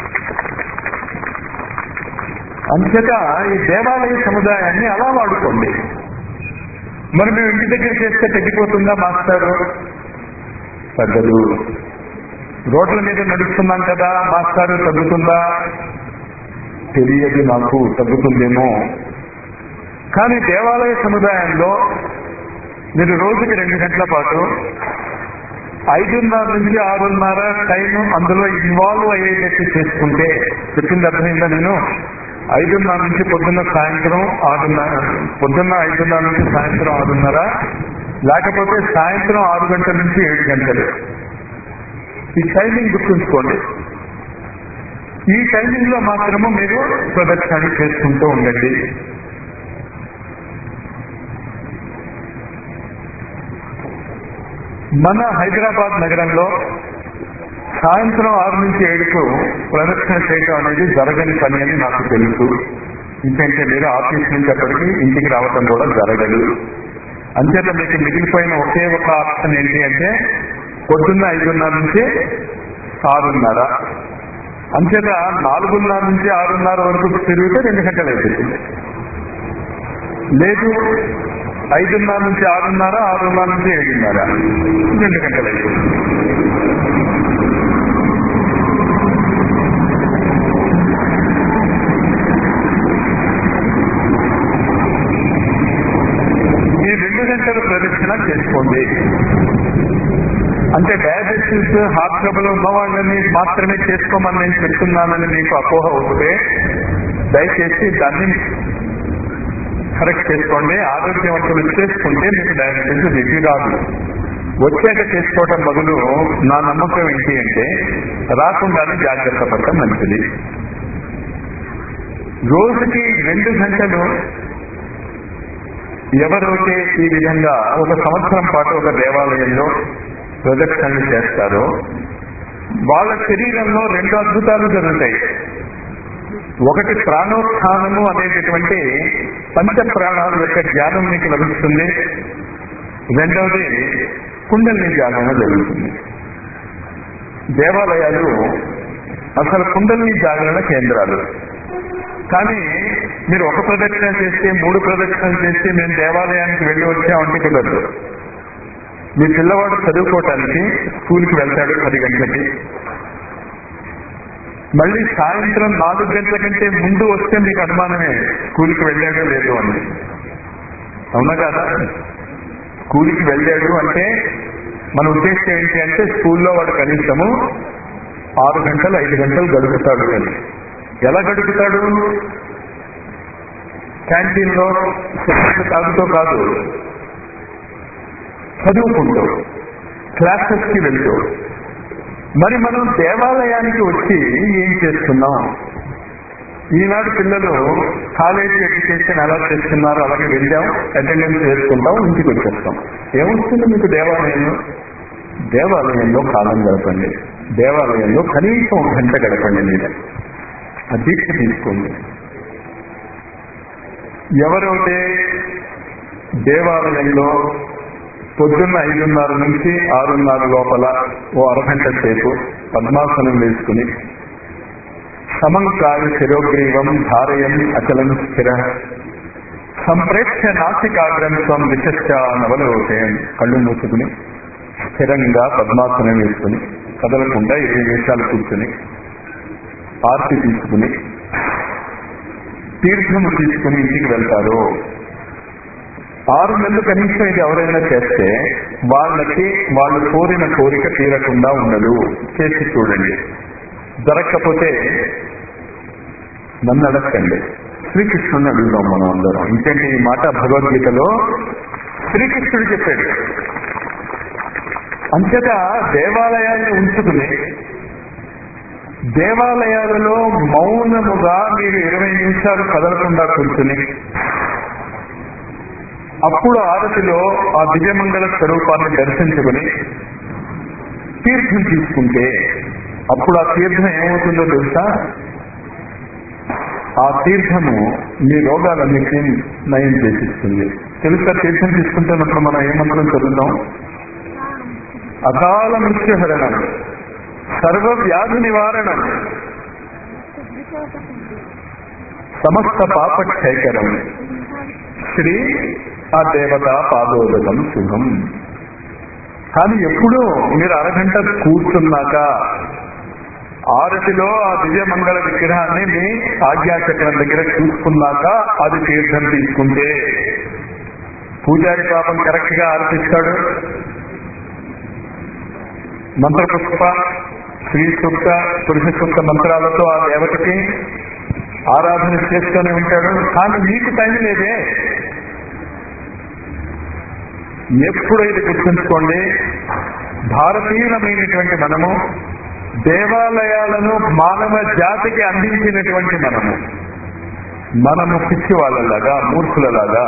అంతట ఈ దేవాలయ సముదాయాన్ని అలా వాడుకోండి మరి మేము ఇంటి దగ్గర చేస్తే తగ్గిపోతుందా మాస్టారు తగ్గదు రోడ్ల మీద నడుస్తున్నాం కదా మాస్టారు తగ్గుతుందా తెలియదు నాకు తగ్గుతుందేమో కానీ దేవాలయ సముదాయంలో మీరు రోజుకి రెండు గంటల పాటు ఐదున్నర నుంచి ఆరున్నర టైం అందులో ఇన్వాల్వ్ అయ్యేటట్టు చేసుకుంటే చెప్పింది అర్థమైందా నేను ఐదున్నర నుంచి పొద్దున్న సాయంత్రం ఆరున్నర పొద్దున్న ఐదున్నర నుంచి సాయంత్రం ఆరున్నర లేకపోతే సాయంత్రం ఆరు గంటల నుంచి ఏడు గంటలు ఈ టైమింగ్ గుర్తుంచుకోండి ఈ టైమింగ్ లో మాత్రము మీరు ప్రదక్షిణ చేసుకుంటూ ఉండండి మన హైదరాబాద్ నగరంలో సాయంత్రం ఆరు నుంచి ఏడుకు ప్రదక్షిణ చేయడం అనేది జరగని పని అని నాకు తెలుసు ఇంకంటే మీరు ఆఫీస్ నుంచి అక్కడికి ఇంటికి రావటం కూడా జరగదు అంచేత మీకు మిగిలిపోయిన ఒకే ఒక ఆప్షన్ ఏంటి అంటే పొద్దున్న ఐదున్నర నుంచి ఆరున్నర అంచేత నాలుగున్నర నుంచి ఆరున్నర వరకు తిరిగితే రెండు గంటలు అయిపోతుంది లేదు ఐదున్నర నుంచి ఆరున్నర ఆరున్నర నుంచి ఏడున్నర రెండు గంటలు అయిపోతుంది అంటే డయాబెటీస్ హార్ట్ ట్రబుల్ ఉన్న వాళ్ళని మాత్రమే చేసుకోమని నేను చెప్తున్నానని మీకు అపోహ అవుతే దయచేసి దాన్ని కరెక్ట్ చేసుకోండి ఆరోగ్యవంతులు చేసుకుంటే మీకు డయాబెటీస్ రిపీ రాదు వచ్చాక చేసుకోవటం బదులు నా నమ్మకం ఏంటి అంటే రాకుండానే జాగ్రత్త పడటం మంచిది రోజుకి రెండు గంటలు ఎవరైతే ఈ విధంగా ఒక సంవత్సరం పాటు ఒక దేవాలయంలో ప్రదక్షిణలు చేస్తారో వాళ్ళ శరీరంలో రెండు అద్భుతాలు జరుగుతాయి ఒకటి ప్రాణోత్థానము అనేటటువంటి పంచ ప్రాణాల యొక్క జ్ఞానం మీకు లభిస్తుంది రెండవది కుండలిని జాగరణ జరుగుతుంది దేవాలయాలు అసలు కుండలిని జాగరణ కేంద్రాలు కానీ మీరు ఒక ప్రదక్షిణ చేస్తే మూడు ప్రదక్షిణలు చేస్తే మేము దేవాలయానికి వెళ్ళి వచ్చామంటే కుదరదు మీ పిల్లవాడు చదువుకోవటానికి స్కూల్కి వెళ్తాడు పది గంటలకి మళ్ళీ సాయంత్రం నాలుగు గంటల కంటే ముందు వస్తే మీకు అనుమానమే స్కూల్కి వెళ్ళాడో లేదు అని అవునా కదా స్కూల్కి వెళ్ళాడు అంటే మన ఉద్దేశం ఏంటి అంటే స్కూల్లో వాడు కనీసము ఆరు గంటలు ఐదు గంటలు గడుపుతాడు అని ఎలా గడుపుతాడు క్యాంటీన్ లో సిగరెట్లు తాగుతూ కాదు చదువుకుంటూ క్లాసెస్ కి వెళ్తూ మరి మనం దేవాలయానికి వచ్చి ఏం చేస్తున్నాం ఈనాడు పిల్లలు కాలేజీ ఎడ్యుకేషన్ ఎలా చేస్తున్నారు అలాగే వెళ్ళాం అటెండెన్స్ చేసుకుంటాం ఇంటికి వచ్చేస్తాం ఏమొస్తుంది మీకు దేవాలయంలో దేవాలయంలో కాలం గడపండి దేవాలయంలో కనీసం ఒక గంట గడపండి మీరు ఆ దీక్ష తీసుకోండి ఎవరైతే దేవాలయంలో పొద్దున్న ఐదున్నర నుంచి ఆరున్నర లోపల ఓ అరగంట సేపు పద్మాసనం వేసుకుని సమంకాయ శిరోగ్రీవం ధారయం అచలం స్థిర సంప్రేక్ష నాసికాగ్రం స్వం విశిష్ట నవలోకయం కళ్ళు మూసుకుని స్థిరంగా పద్మాసనం వేసుకుని కదలకుండా ఇరవై నిమిషాలు కూర్చుని ఆర్తి తీసుకుని తీర్థము తీసుకుని ఇంటికి వెళ్తారు ఆరు నెలలు కనీసం ఇది ఎవరైనా చేస్తే వాళ్ళకి వాళ్ళు కోరిన కోరిక తీరకుండా ఉండదు చేసి చూడండి జరగకపోతే నన్ను అడగండి శ్రీకృష్ణుని అడుగుదాం మనం అందరం ఇంకేంటి ఈ మాట భగవద్గీతలో శ్రీకృష్ణుడు చెప్పాడు అంతటా దేవాలయాన్ని ఉంచుకుని దేవాలయాలలో మౌనముగా మీరు ఇరవై నిమిషాలు కదలకుండా కూర్చుని అప్పుడు ఆరతిలో ఆ దివ్యమంగళ స్వరూపాన్ని దర్శించుకుని తీర్థం తీసుకుంటే అప్పుడు ఆ తీర్థం ఏమవుతుందో తెలుసా ఆ తీర్థము మీ రోగాలన్నిటినీ నయం చేసిస్తుంది తెలుసా తీర్థం తీసుకుంటున్నప్పుడు మనం ఏమంత్రం చదువుతాం అకాల మృత్యుహరణం సర్వ వ్యాధి నివారణం సమస్త పాప క్షేకరం శ్రీ ఆ దేవత పాదోదకం శుభం కానీ ఎప్పుడు మీరు అరగంట కూర్చున్నాక ఆరతిలో ఆ దివ్యమంగళ విగ్రహాన్ని మీ ఆజ్ఞాచక్రం దగ్గర చూసుకున్నాక అది తీర్థం తీసుకుంటే పూజారి పాపం కరెక్ట్ గా ఆరతిస్తాడు మంత్రపుష్ప శ్రీ సూక్త పురుష సూక్త మంత్రాలతో ఆ దేవతకి ఆరాధన చేస్తూనే ఉంటాడు కానీ మీకు టైం లేదే ఎప్పుడు ఇది గుర్తుంచుకోండి భారతీయులమైనటువంటి మనము దేవాలయాలను మానవ జాతికి అందించినటువంటి మనము మనము పిచ్చి వాళ్ళలాగా మూర్ఖులలాగా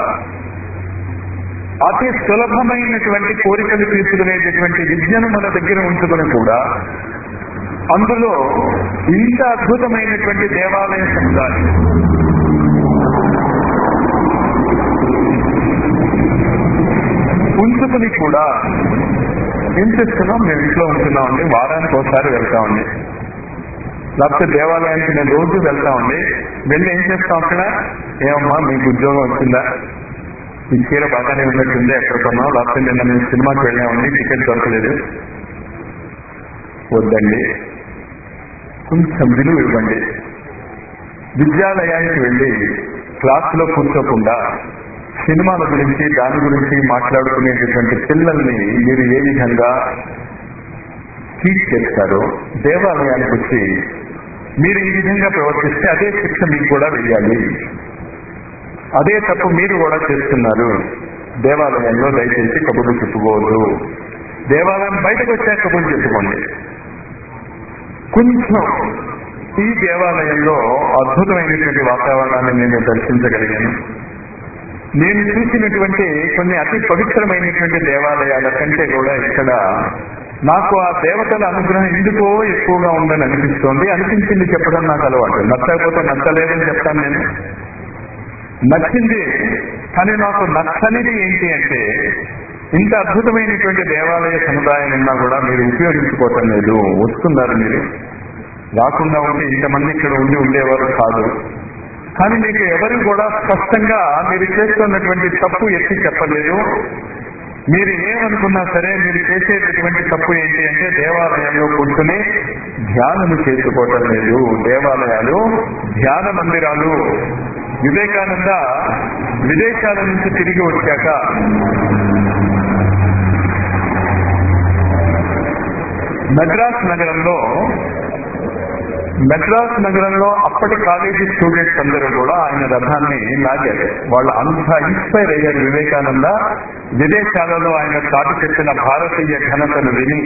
అతి సులభమైనటువంటి కోరికలు తీసుకునేటటువంటి విద్యను మన దగ్గర ఉంచుకొని కూడా అందులో ఇంత అద్భుతమైనటువంటి దేవాలయ సముదాయం ఉంచుకుని కూడా ఏం చేస్తున్నాం మేము ఇంట్లో ఉంటున్నామండి వారానికి ఒకసారి వెళ్తామండి లేకపోతే దేవాలయానికి నేను రోజు వెళ్తామండి వెళ్ళి ఏం చేస్తాం అక్కడ ఏమమ్మా మీకు ఉద్యోగం వచ్చిందా ఈ చీర బాగానే ఉన్నట్టుంది ఎక్కడ కొన్నాం లేకపోతే నిన్న మేము సినిమాకి వెళ్ళామండి టికెట్ దొరకలేదు వద్దండి కొంచెం విలువ ఇవ్వండి విద్యాలయానికి వెళ్ళి క్లాసులో కూర్చోకుండా సినిమాల గురించి దాని గురించి మాట్లాడుకునేటటువంటి పిల్లల్ని మీరు ఏ విధంగా చీట్ చేస్తారో దేవాలయానికి వచ్చి మీరు ఈ విధంగా ప్రవర్తిస్తే అదే శిక్ష మీకు కూడా వెయ్యాలి అదే తప్పు మీరు కూడా చేస్తున్నారు దేవాలయంలో దయచేసి కబుర్లు చెప్పుకోవద్దు దేవాలయం బయటకు వచ్చాక కబుర్లు చెప్పుకోండి కొంచెం ఈ దేవాలయంలో అద్భుతమైనటువంటి వాతావరణాన్ని నేను దర్శించగలిగాను నేను చూసినటువంటి కొన్ని అతి పవిత్రమైనటువంటి దేవాలయాల కంటే కూడా ఇక్కడ నాకు ఆ దేవతల అనుగ్రహం ఎందుకో ఎక్కువగా ఉందని అనిపిస్తోంది అనిపించింది చెప్పడం నాకు అలవాటు నచ్చకపోతే నచ్చలేదని చెప్తాను నేను నచ్చింది కానీ నాకు నచ్చనిది ఏంటి అంటే ఇంత అద్భుతమైనటువంటి దేవాలయ సముదాయం ఉన్నా కూడా మీరు ఉపయోగించుకోవటం లేదు వస్తున్నారు మీరు రాకుండా ఉంటే ఇంతమంది ఇక్కడ ఉండి ఉండేవారు కాదు కానీ మీకు ఎవరు కూడా స్పష్టంగా మీరు చేస్తున్నటువంటి తప్పు ఎత్తి చెప్పలేదు మీరు ఏమనుకున్నా సరే మీరు చేసేటటువంటి తప్పు ఏంటి అంటే దేవాలయంలో కూర్చొని ధ్యానం చేసుకోవటం లేదు దేవాలయాలు ధ్యాన మందిరాలు వివేకానంద విదేశాల నుంచి తిరిగి వచ్చాక మద్రాస్ నగరంలో మెడ్రాస్ నగరంలో అప్పటి కాలేజీ స్టూడెంట్స్ అందరూ కూడా ఆయన రథాన్ని లాగారు వాళ్ళు అంత ఇన్స్పైర్ అయ్యారు వివేకానంద విదేశాలలో ఆయన చాటు చెప్పిన భారతీయ ఘనతను విని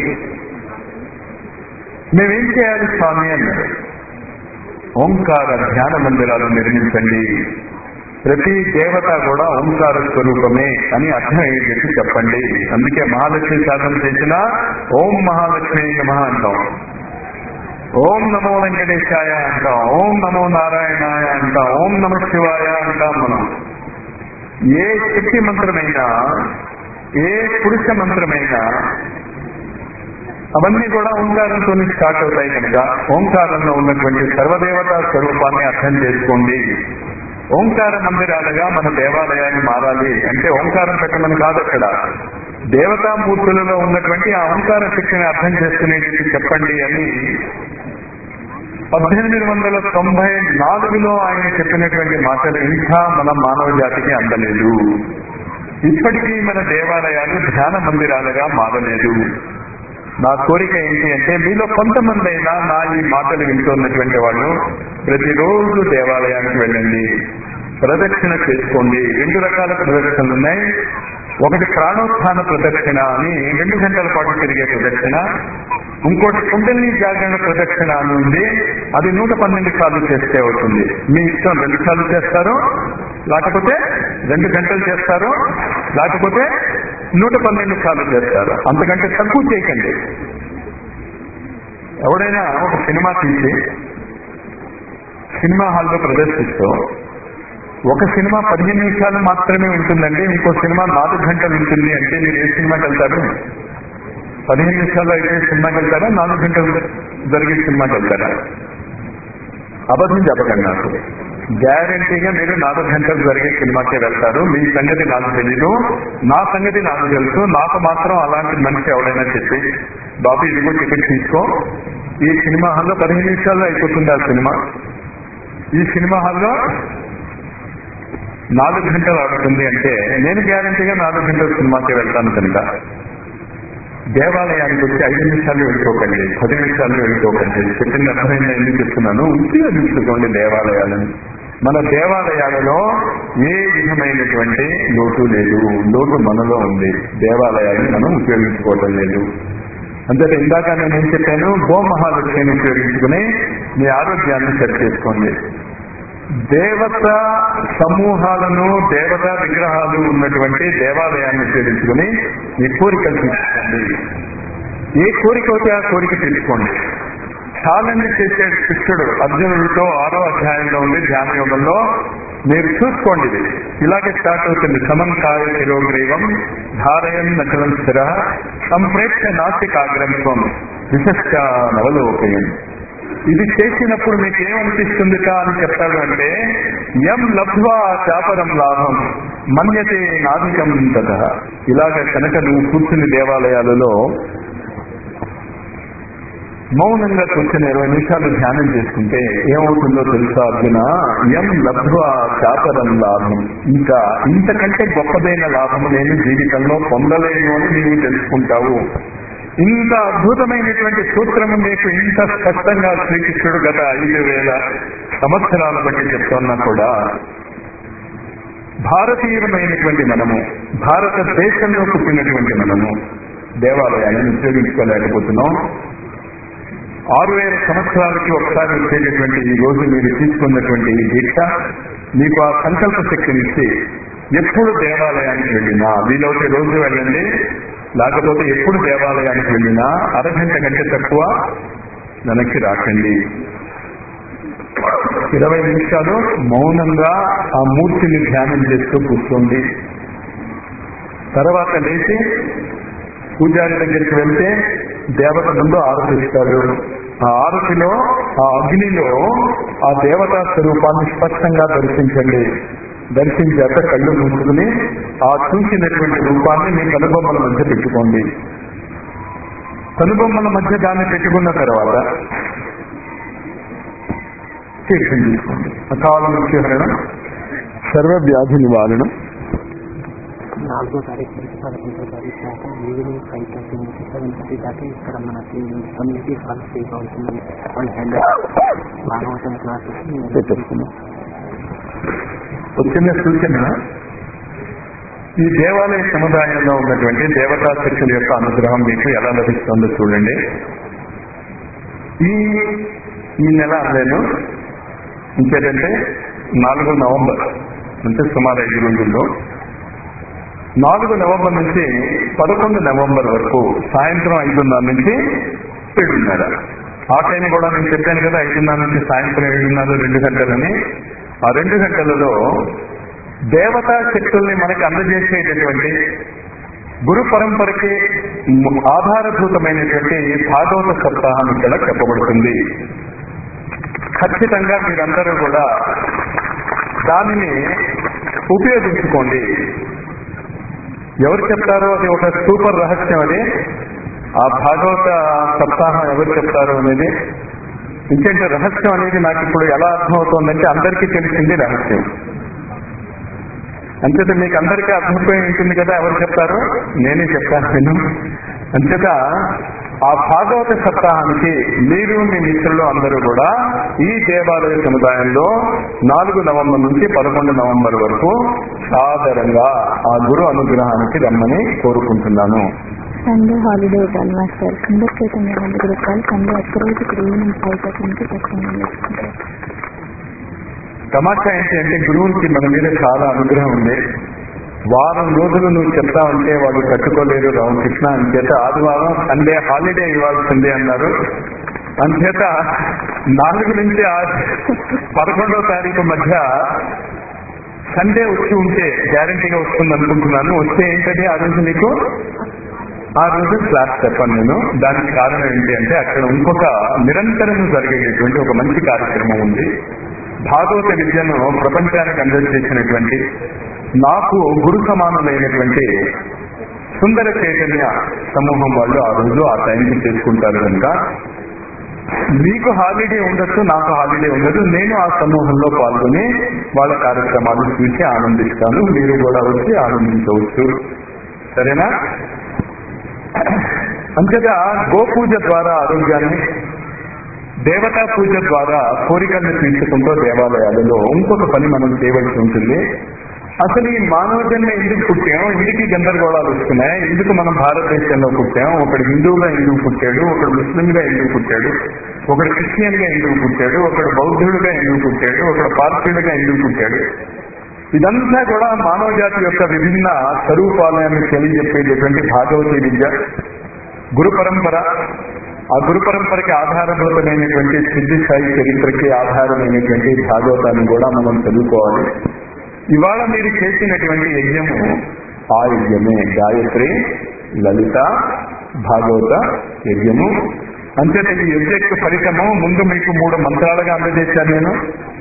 మేమేం చేయాలి స్వామి అన్నారు ఓంకార ధ్యాన మందిరాలు నిర్మించండి ప్రతి దేవత కూడా ఓంకార స్వరూపమే అని అర్థం అయ్యేటట్టు చెప్పండి అందుకే మహాలక్ష్మి శాసనం చేసిన ఓం మహాలక్ష్మి నమ అంటాం ఓం నమో వెంకటేశాయ అంటాం ఓం నమో నారాయణాయ అంటాం ఓం నమ శివాయ అంటాం మనం ఏ శక్తి మంత్రమైనా ఏ పురుష మంత్రమైనా అవన్నీ కూడా ఓంకారంతో స్టార్ట్ అవుతాయి కనుక ఓంకారంలో ఉన్నటువంటి సర్వదేవతా స్వరూపాన్ని అర్థం చేసుకోండి ఓంకార మందిరాలుగా మన దేవాలయాన్ని మారాలి అంటే ఓంకారం పెట్టమని కాదు అక్కడ దేవతామూర్తులలో ఉన్నటువంటి ఆ ఓంకార శక్తిని అర్థం చేసుకునేది చెప్పండి అని పద్దెనిమిది వందల తొంభై నాలుగులో ఆయన చెప్పినటువంటి మాటలు ఇంకా మన మానవ జాతికి అందలేదు ఇప్పటికీ మన దేవాలయాలు ధ్యాన మందిరాలుగా మారలేదు నా కోరిక ఏంటి అంటే మీలో కొంతమంది అయినా నా ఈ మాటలు వింటున్నటువంటి వాళ్ళు ప్రతిరోజు దేవాలయానికి వెళ్ళండి ప్రదక్షిణ చేసుకోండి రెండు రకాల ప్రదక్షిణలు ఉన్నాయి ఒకటి ప్రాణోత్థాన ప్రదక్షిణ అని రెండు గంటల పాటు తిరిగే ప్రదక్షిణ ఇంకోటి కుండలిని జాగరణ ప్రదక్షిణ అని ఉంది అది నూట పన్నెండు సార్లు చేస్తే అవుతుంది మీ ఇష్టం రెండు సార్లు చేస్తారు లేకపోతే రెండు గంటలు చేస్తారు లేకపోతే నూట పన్నెండు సార్లు చేస్తారు అంతకంటే తక్కువ చేయకండి ఎవడైనా ఒక సినిమా తీసి సినిమా హాల్లో ప్రదర్శిస్తూ ఒక సినిమా పదిహేను నిమిషాలు మాత్రమే ఉంటుందండి ఇంకో సినిమా నాలుగు గంటలు ఉంటుంది అంటే మీరు ఏ సినిమాకి వెళ్తారు పదిహేను నిమిషాల్లో అయితే సినిమాకి వెళ్తారా నాలుగు గంటలు జరిగే సినిమాకి వెళ్తారా అబద్ధం చెప్పకండి నాకు గ్యారంటీగా మీరు నాలుగు గంటలు జరిగే సినిమాకే వెళ్తారు మీ సంగతి నాకు తెలీదు నా సంగతి నాకు తెలుసు నాకు మాత్రం అలాంటి మనిషి ఎవడైనా చెప్పి బాబు ఇదిగో టికెట్ తీసుకో ఈ సినిమా హాల్లో పదిహేను నిమిషాల్లో అయిపోతుంది ఆ సినిమా ఈ సినిమా హాల్లో నాలుగు గంటలు ఆడుతుంది అంటే నేను గ్యారంటీగా నాలుగు గంటల సినిమాకి వెళ్తాను కనుక దేవాలయానికి వచ్చి ఐదు నిమిషాలు వెళ్ళిపోకండి పది నిమిషాలు వెళ్ళిపోకండి చెప్పిన అర్థమైంది ఎందుకు చెప్తున్నాను ఉపయోగించుకోండి దేవాలయాలను మన దేవాలయాలలో ఏ విధమైనటువంటి లోటు లేదు లోటు మనలో ఉంది దేవాలయాలను మనం ఉపయోగించుకోవడం లేదు అంటే ఇందాక నేను ఏం చెప్పాను గోమహాలక్ష్మిని ఉపయోగించుకుని మీ ఆరోగ్యాన్ని సరి చేసుకోండి దేవత సమూహాలను దేవతా విగ్రహాలు ఉన్నటువంటి దేవాలయాన్ని ఉపయోగించుకుని మీ కోరికలు తీర్చుకోండి ఏ కోరిక అయితే ఆ కోరిక తీర్చుకోండి ఛాలెంజ్ చేసే కృష్ణుడు అర్జునుడితో ఆరో అధ్యాయంలో ఉంది ధ్యాన యోగంలో మీరు చూసుకోండి ఇది ఇలాగే స్టార్ట్ అవుతుంది సమంకాయ శిరోగ్రీవం ధారయం నచలం స్థిర సంప్రేక్ష నాసికాగ్రమిత్వం విశిష్ట నవలోకయం ఇది చేసినప్పుడు మీకు ఏమనిపిస్తుంది అని చెప్తాడు అంటే ఎం లబ్ధ్వా చాపరం లాభం మన్యతే నాధికం తథ ఇలాగ కనుక నువ్వు కూర్చుని దేవాలయాలలో మౌనంగా కూర్చొని ఇరవై నిమిషాలు ధ్యానం చేసుకుంటే ఏమవుతుందో తెలుసా అర్జున ఎం లబ్ధ్వా చాపరం లాభం ఇంకా ఇంతకంటే గొప్పదైన లాభం నేను జీవితంలో పొందలేను అని నీవు తెలుసుకుంటావు ఇంత అద్భుతమైనటువంటి సూత్రము మీకు ఇంత స్పష్టంగా శ్రీకృష్ణుడు గత ఐదు వేల సంవత్సరాల బట్టి చెప్తున్నా కూడా భారతీయులమైనటువంటి మనము భారతదేశంలో పుట్టినటువంటి మనము దేవాలయాలను ఉపయోగించుకోలేకపోతున్నాం ఆరు వేల సంవత్సరాలకి ఒకసారి వచ్చేటటువంటి ఈ రోజు మీరు తీసుకున్నటువంటి ఈ దీక్ష మీకు ఆ సంకల్ప శక్తినిచ్చి ఎప్పుడు దేవాలయానికి వెళ్ళినా వీలైతే రోజు వెళ్ళండి లేకపోతే ఎప్పుడు దేవాలయానికి వెళ్ళినా అరగంట కంటే తక్కువ వెనక్కి రాకండి ఇరవై నిమిషాలు మౌనంగా ఆ మూర్తిని ధ్యానం చేస్తూ కూర్చోండి తర్వాత లేచి పూజారి దగ్గరికి వెళ్తే దేవత ముందు ఆరతిస్తారు ఆ ఆరతిలో ఆ అగ్నిలో ఆ దేవతా స్వరూపాన్ని స్పష్టంగా దర్శించండి దర్శించాక కళ్ళు మూసుకుని ఆ చూసినటువంటి రూపాన్ని మీ కనుబొమ్మల మధ్య పెట్టుకోండి కనుబొమ్మల మధ్య దాన్ని పెట్టుకున్న తర్వాత తీర్థం తీసుకోండి అకాల మృత్యుహరణం సర్వ వ్యాధి నివారణ నాలుగో తారీఖు నుంచి పదకొండో తారీఖు దాకా ఈవినింగ్ ఫైవ్ థర్టీ నుంచి సెవెన్ థర్టీ దాకా ఇక్కడ మనకి కమ్యూనిటీ హాల్ ఫ్రీగా ఉంటుందని వన్ హ్యాండ్ భాగవతం క్లాసెస్ పెట్టేస్తున్నాం ఒక చిన్న సూచన ఈ దేవాలయ సముదాయంలో ఉన్నటువంటి దేవతా శక్తుల యొక్క అనుగ్రహం మీకు ఎలా లభిస్తుందో చూడండి ఈ ఈ నెల నేను ఇంకేంటంటే నాలుగు నవంబర్ అంటే సుమారు ఐదు రోజుల్లో నాలుగు నవంబర్ నుంచి పదకొండు నవంబర్ వరకు సాయంత్రం ఐదున్నర నుంచి ఏడున్నర ఆ టైం కూడా నేను చెప్పాను కదా ఐదున్నర నుంచి సాయంత్రం ఏడున్నర రెండు గంటలని ఆ రెండు గంటలలో దేవతా శక్తుల్ని మనకి అందజేసేటటువంటి గురు పరంపరకి ము- ఆధారభూతమైనటువంటి భాగవత సప్తాహం ఇక్కడ చెప్పబడుతుంది ఖచ్చితంగా మీరందరూ కూడా దానిని ఉపయోగించుకోండి ఎవరు చెప్తారో అది ఒక సూపర్ రహస్యం అది ఆ భాగవత సప్తాహం ఎవరు చెప్తారో అనేది ఇంకేంటి రహస్యం అనేది నాకు ఇప్పుడు ఎలా అర్థమవుతోందంటే అందరికీ తెలిసింది రహస్యం అంచేత మీకు అందరికీ అర్థమైపోయి ఉంటుంది కదా ఎవరు చెప్తారో నేనే చెప్తాను నేను అంచేత ఆ భాగవత సప్తాహానికి మీరు మీ మిత్రులు అందరూ కూడా ఈ దేవాలయ సముదాయంలో నాలుగు నవంబర్ నుంచి పదకొండు నవంబర్ వరకు సాదరంగా ఆ గురు అనుగ్రహానికి రమ్మని కోరుకుంటున్నాను సండే హాలిడే ఇవ్వాలి మాస్టర్ అందరి చైతన్య మంది రూపాయలు సండే ఒక్కరోజు ఇక్కడ ఈవినింగ్ ఫైవ్ థర్టీ నుంచి ప్రసంగం చేసుకుంటారు తమాషా ఏంటి అంటే గురువుకి మన మీద చాలా అనుగ్రహం ఉంది వారం రోజులు నువ్వు చెప్తావంటే వాళ్ళు కట్టుకోలేరు రామకృష్ణ అంచేత ఆదివారం సండే హాలిడే ఇవ్వాల్సిందే అన్నారు అంచేత నాలుగు నుంచి ఆ పదకొండో తారీఖు మధ్య సండే వచ్చి ఉంటే గ్యారంటీగా వస్తుంది అనుకుంటున్నాను వస్తే ఏంటది ఆ రోజు నీకు ఆ రోజు క్లాస్ చెప్పాను నేను దానికి కారణం ఏంటి అంటే అక్కడ ఇంకొక నిరంతరం జరిగేటటువంటి ఒక మంచి కార్యక్రమం ఉంది భాగవత విద్యను ప్రపంచానికి అందజేసినటువంటి నాకు గురు సమానులైనటువంటి సుందర చైతన్య సమూహం వాళ్ళు ఆ రోజు ఆ టైంకి చేసుకుంటారు కనుక మీకు హాలిడే ఉండొచ్చు నాకు హాలిడే ఉండదు నేను ఆ సమూహంలో పాల్గొని వాళ్ళ కార్యక్రమాలు చూసి ఆనందిస్తాను మీరు కూడా వచ్చి ఆనందించవచ్చు సరేనా అంతేగా గోపూజ ద్వారా ఆరోగ్యాన్ని దేవతా పూజ ద్వారా కోరికలను తీర్చుకుంటూ దేవాలయాలలో ఇంకొక పని మనం చేయవలసి ఉంటుంది అసలు ఈ మానవ జన్మ ఎందుకు పుట్టాం ఇందుకు గందరగోళాలు వస్తున్నాయి ఎందుకు మనం భారతదేశంలో పుట్టాం ఒకడు హిందువుగా ఎందుకు పుట్టాడు ఒకడు ముస్లింగా ఎందుకు పుట్టాడు ఒకడు క్రిస్టియన్ గా ఎందుకు పుట్టాడు ఒకడు బౌద్ధుడుగా ఎందుకు పుట్టాడు ఒకడు పార్సీయుడుగా ఎందుకు పుట్టాడు ఇదంతా కూడా మానవ జాతి యొక్క విభిన్న స్వరూపాలను తెలియజెప్పేటటువంటి భాగవతీ విద్య గురు పరంపర ఆ గురు పరంపరకి ఆధారభూతమైనటువంటి సిద్ధి సాయి చరిత్రకి ఆధారమైనటువంటి భాగవతాన్ని కూడా మనం చదువుకోవాలి ఇవాళ మీరు చేసినటువంటి యజ్ఞము ఆ యజ్ఞమే గాయత్రి లలిత భాగవత యజ్ఞము అంతేత ఈ యజ్ఞ యొక్క ఫలితము ముందు మీకు మూడు మంత్రాలుగా అందజేశాను నేను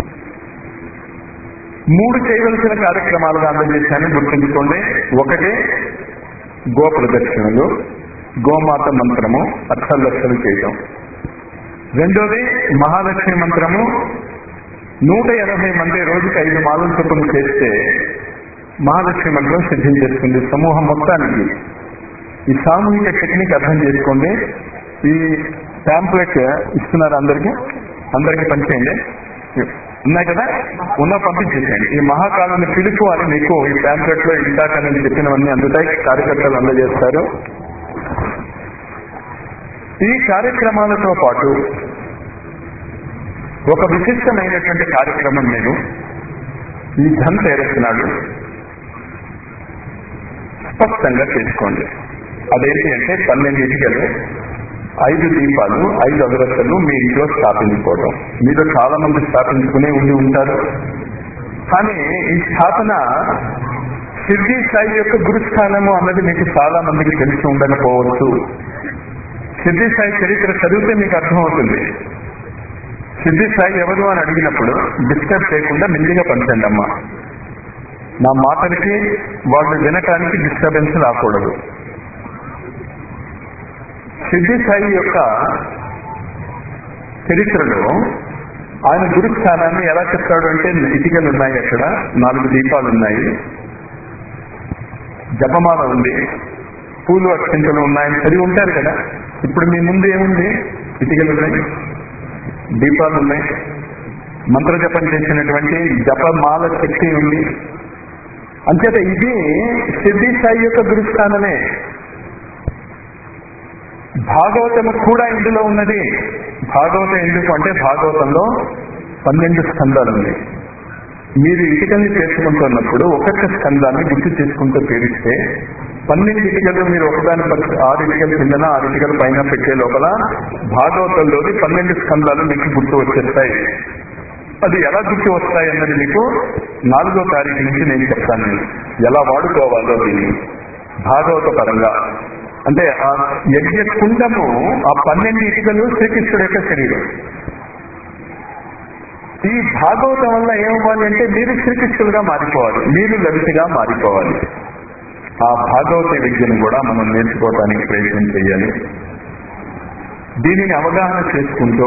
మూడు చేయవలసిన కార్యక్రమాలుగా అందజేశాను గుర్తుంచుకోండి ఒకటి గో ప్రదక్షిణలు గోమాత మంత్రము అక్షరలక్షలు చేయటం రెండోది మహాలక్ష్మి మంత్రము నూట ఎనభై మంది రోజుకి ఐదు మాలల చొప్పున చేస్తే మహాలక్ష్మి మంత్రం సిద్ధించేస్తుంది సమూహం మొత్తానికి ఈ సామూహిక టెక్నిక్ అర్థం చేసుకోండి ఈ ప్యాంప్లెట్ ఇస్తున్నారు అందరికి అందరికి పంచేయండి ఉన్నాయి కదా ఉన్న పంపించేసేయండి ఈ మహాకాలాన్ని పిలుపు అని మీకు ఈ ప్యాంప్లెట్ లో ఇందాక నేను చెప్పినవన్నీ అందుతాయి కార్యకర్తలు అందజేస్తారు ఈ కార్యక్రమాలతో పాటు ఒక విశిష్టమైనటువంటి కార్యక్రమం నేను ఈ ధన్ తేరుస్తున్నాడు స్పష్టంగా చేసుకోండి అదేంటి అంటే పన్నెండు ఇటుకలు ఐదు దీపాలు ఐదు అగరత్తలు మీ ఇంట్లో స్థాపించుకోవడం మీలో చాలా మంది స్థాపించుకునే ఉండి ఉంటారు కానీ ఈ స్థాపన సిద్ధి సాయి యొక్క గురుస్థానము అన్నది మీకు చాలా మందికి తెలిసి ఉండకపోవచ్చు సిద్ధి సాయి చరిత్ర చదివితే మీకు అర్థమవుతుంది సిద్ధి సాయి ఎవరు అని అడిగినప్పుడు డిస్టర్బ్ చేయకుండా మెల్లిగా పంచండి అమ్మా నా మాటలకి వాళ్ళు వినటానికి డిస్టర్బెన్స్ రాకూడదు సిద్ధి సాయి యొక్క చరిత్రలో ఆయన గురుస్థానాన్ని ఎలా చెప్తాడు అంటే ఇటుకలు ఉన్నాయి అక్కడ నాలుగు దీపాలు ఉన్నాయి జపమాల ఉంది పూలు అక్షింతలు ఉన్నాయని చదివి ఉంటారు కదా ఇప్పుడు మీ ముందు ఏముంది ఇటుకలు ఉన్నాయి దీపాలు ఉన్నాయి మంత్ర జపం చేసినటువంటి జపమాల శక్తి ఉంది అంచేత ఇది సిద్ధి సాయి యొక్క గురుస్థానమే భాగవతము కూడా ఇందులో ఉన్నది భాగవతం ఎందుకు అంటే భాగవతంలో పన్నెండు స్కందాలు ఉన్నాయి మీరు ఇటుకల్ని చేసుకుంటున్నప్పుడు ఒక్కొక్క స్కందాన్ని గుర్తు చేసుకుంటూ పేరిస్తే పన్నెండు ఇటుకలు మీరు ఒకదాని పక్క ఆరు ఇటుకలు కిందన ఆరు ఇటుకలు పైన పెట్టే లోపల భాగవతంలోని పన్నెండు స్కందాలు మీకు గుర్తు వచ్చేస్తాయి అది ఎలా గుర్తు వస్తాయి అన్నది మీకు నాలుగో తారీఖు నుంచి నేను చెప్తాను నేను ఎలా వాడుకోవాలో దీన్ని భాగవత పరంగా అంటే ఆ యజ్ఞ కుండము ఆ పన్నెండు ఇటుకలు శ్రీకృష్ణుడు యొక్క శరీరం ఈ భాగవతం వల్ల ఏమవ్వాలి అంటే మీరు శ్రీకృష్ణుడుగా మారిపోవాలి మీరు లలితగా మారిపోవాలి ఆ భాగవత విద్యను కూడా మనం నేర్చుకోవడానికి ప్రయత్నం చేయాలి దీనిని అవగాహన చేసుకుంటూ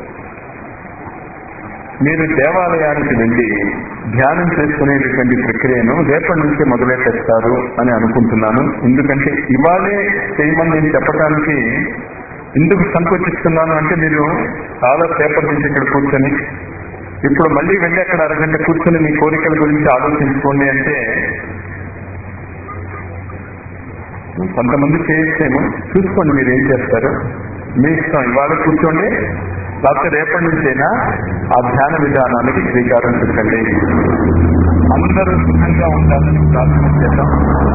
మీరు దేవాలయానికి వెళ్ళి ధ్యానం చేసుకునేటటువంటి ప్రక్రియను రేపటి నుంచి మొదలెట్టేస్తారు అని అనుకుంటున్నాను ఎందుకంటే ఇవాళే చేయమని నేను చెప్పడానికి ఎందుకు సంకోచిస్తున్నాను అంటే మీరు చాలా సేపటి నుంచి ఇక్కడ కూర్చొని ఇప్పుడు మళ్ళీ వెళ్ళి అక్కడ అరగంట కూర్చొని మీ కోరికల గురించి ఆలోచించుకోండి అంటే కొంతమంది చేయొచ్చేమో చూసుకోండి మీరు ఏం చేస్తారు మీ ఇష్టం ఇవాళ కూర్చోండి లేకపోతే రేపటి నుంచైనా ఆ ధ్యాన విధానానికి శ్రీకారం చుట్టండి అందరూ సుఖంగా ఉండాలని ప్రార్థన చేద్దాం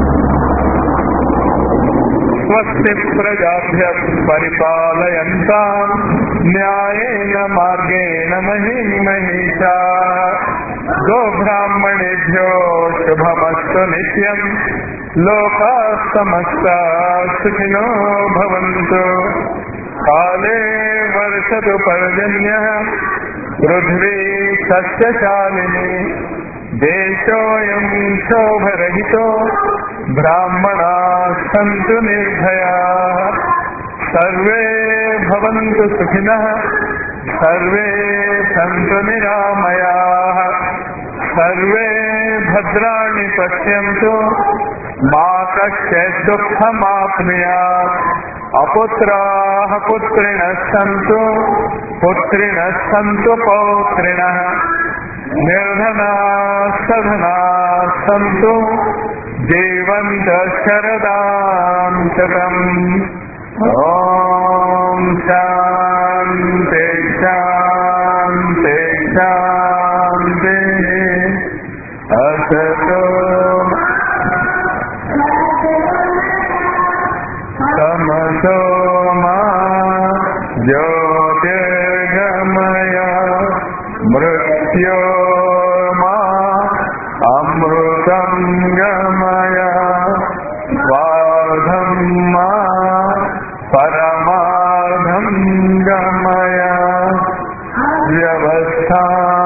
స్వస్తి ప్రజాభ్య పరిపాలయంతా న్యాయేన మార్గేణ మహిం మహిషా గోబ్రాహ్మణేభ్యో శుభమస్తు నిత్యం లోకా సమస్త సుఖినో భవంతు కాలే వర్షతు పర్జన్య పృథ్వీ సస్యశాలిని దేశోయం శోభరహితో బ్రాహ్మణా సంతు నిర్భయా సర్వే భవంతు సుఖినః సర్వే సంతు నిరామయా సర్వే భద్రాణి పశ్యంతు మా కశ్చిత్ దుఃఖమాప్నుయాత్ అపుత్రాः పుత్రిణः సంతు పుత్రిణः సంతు పౌత్రిణः నిర్ధనా సధనా సంతు జీవంత శరదాం శతం ఓం శాంతి శాంతి శాంతి అసతో తమసో మా జ్యోతిర్గమయ మృత్యో మా అమృతం గమయ స్వాధం మా పరమాధం గమయ వ్యవస్థా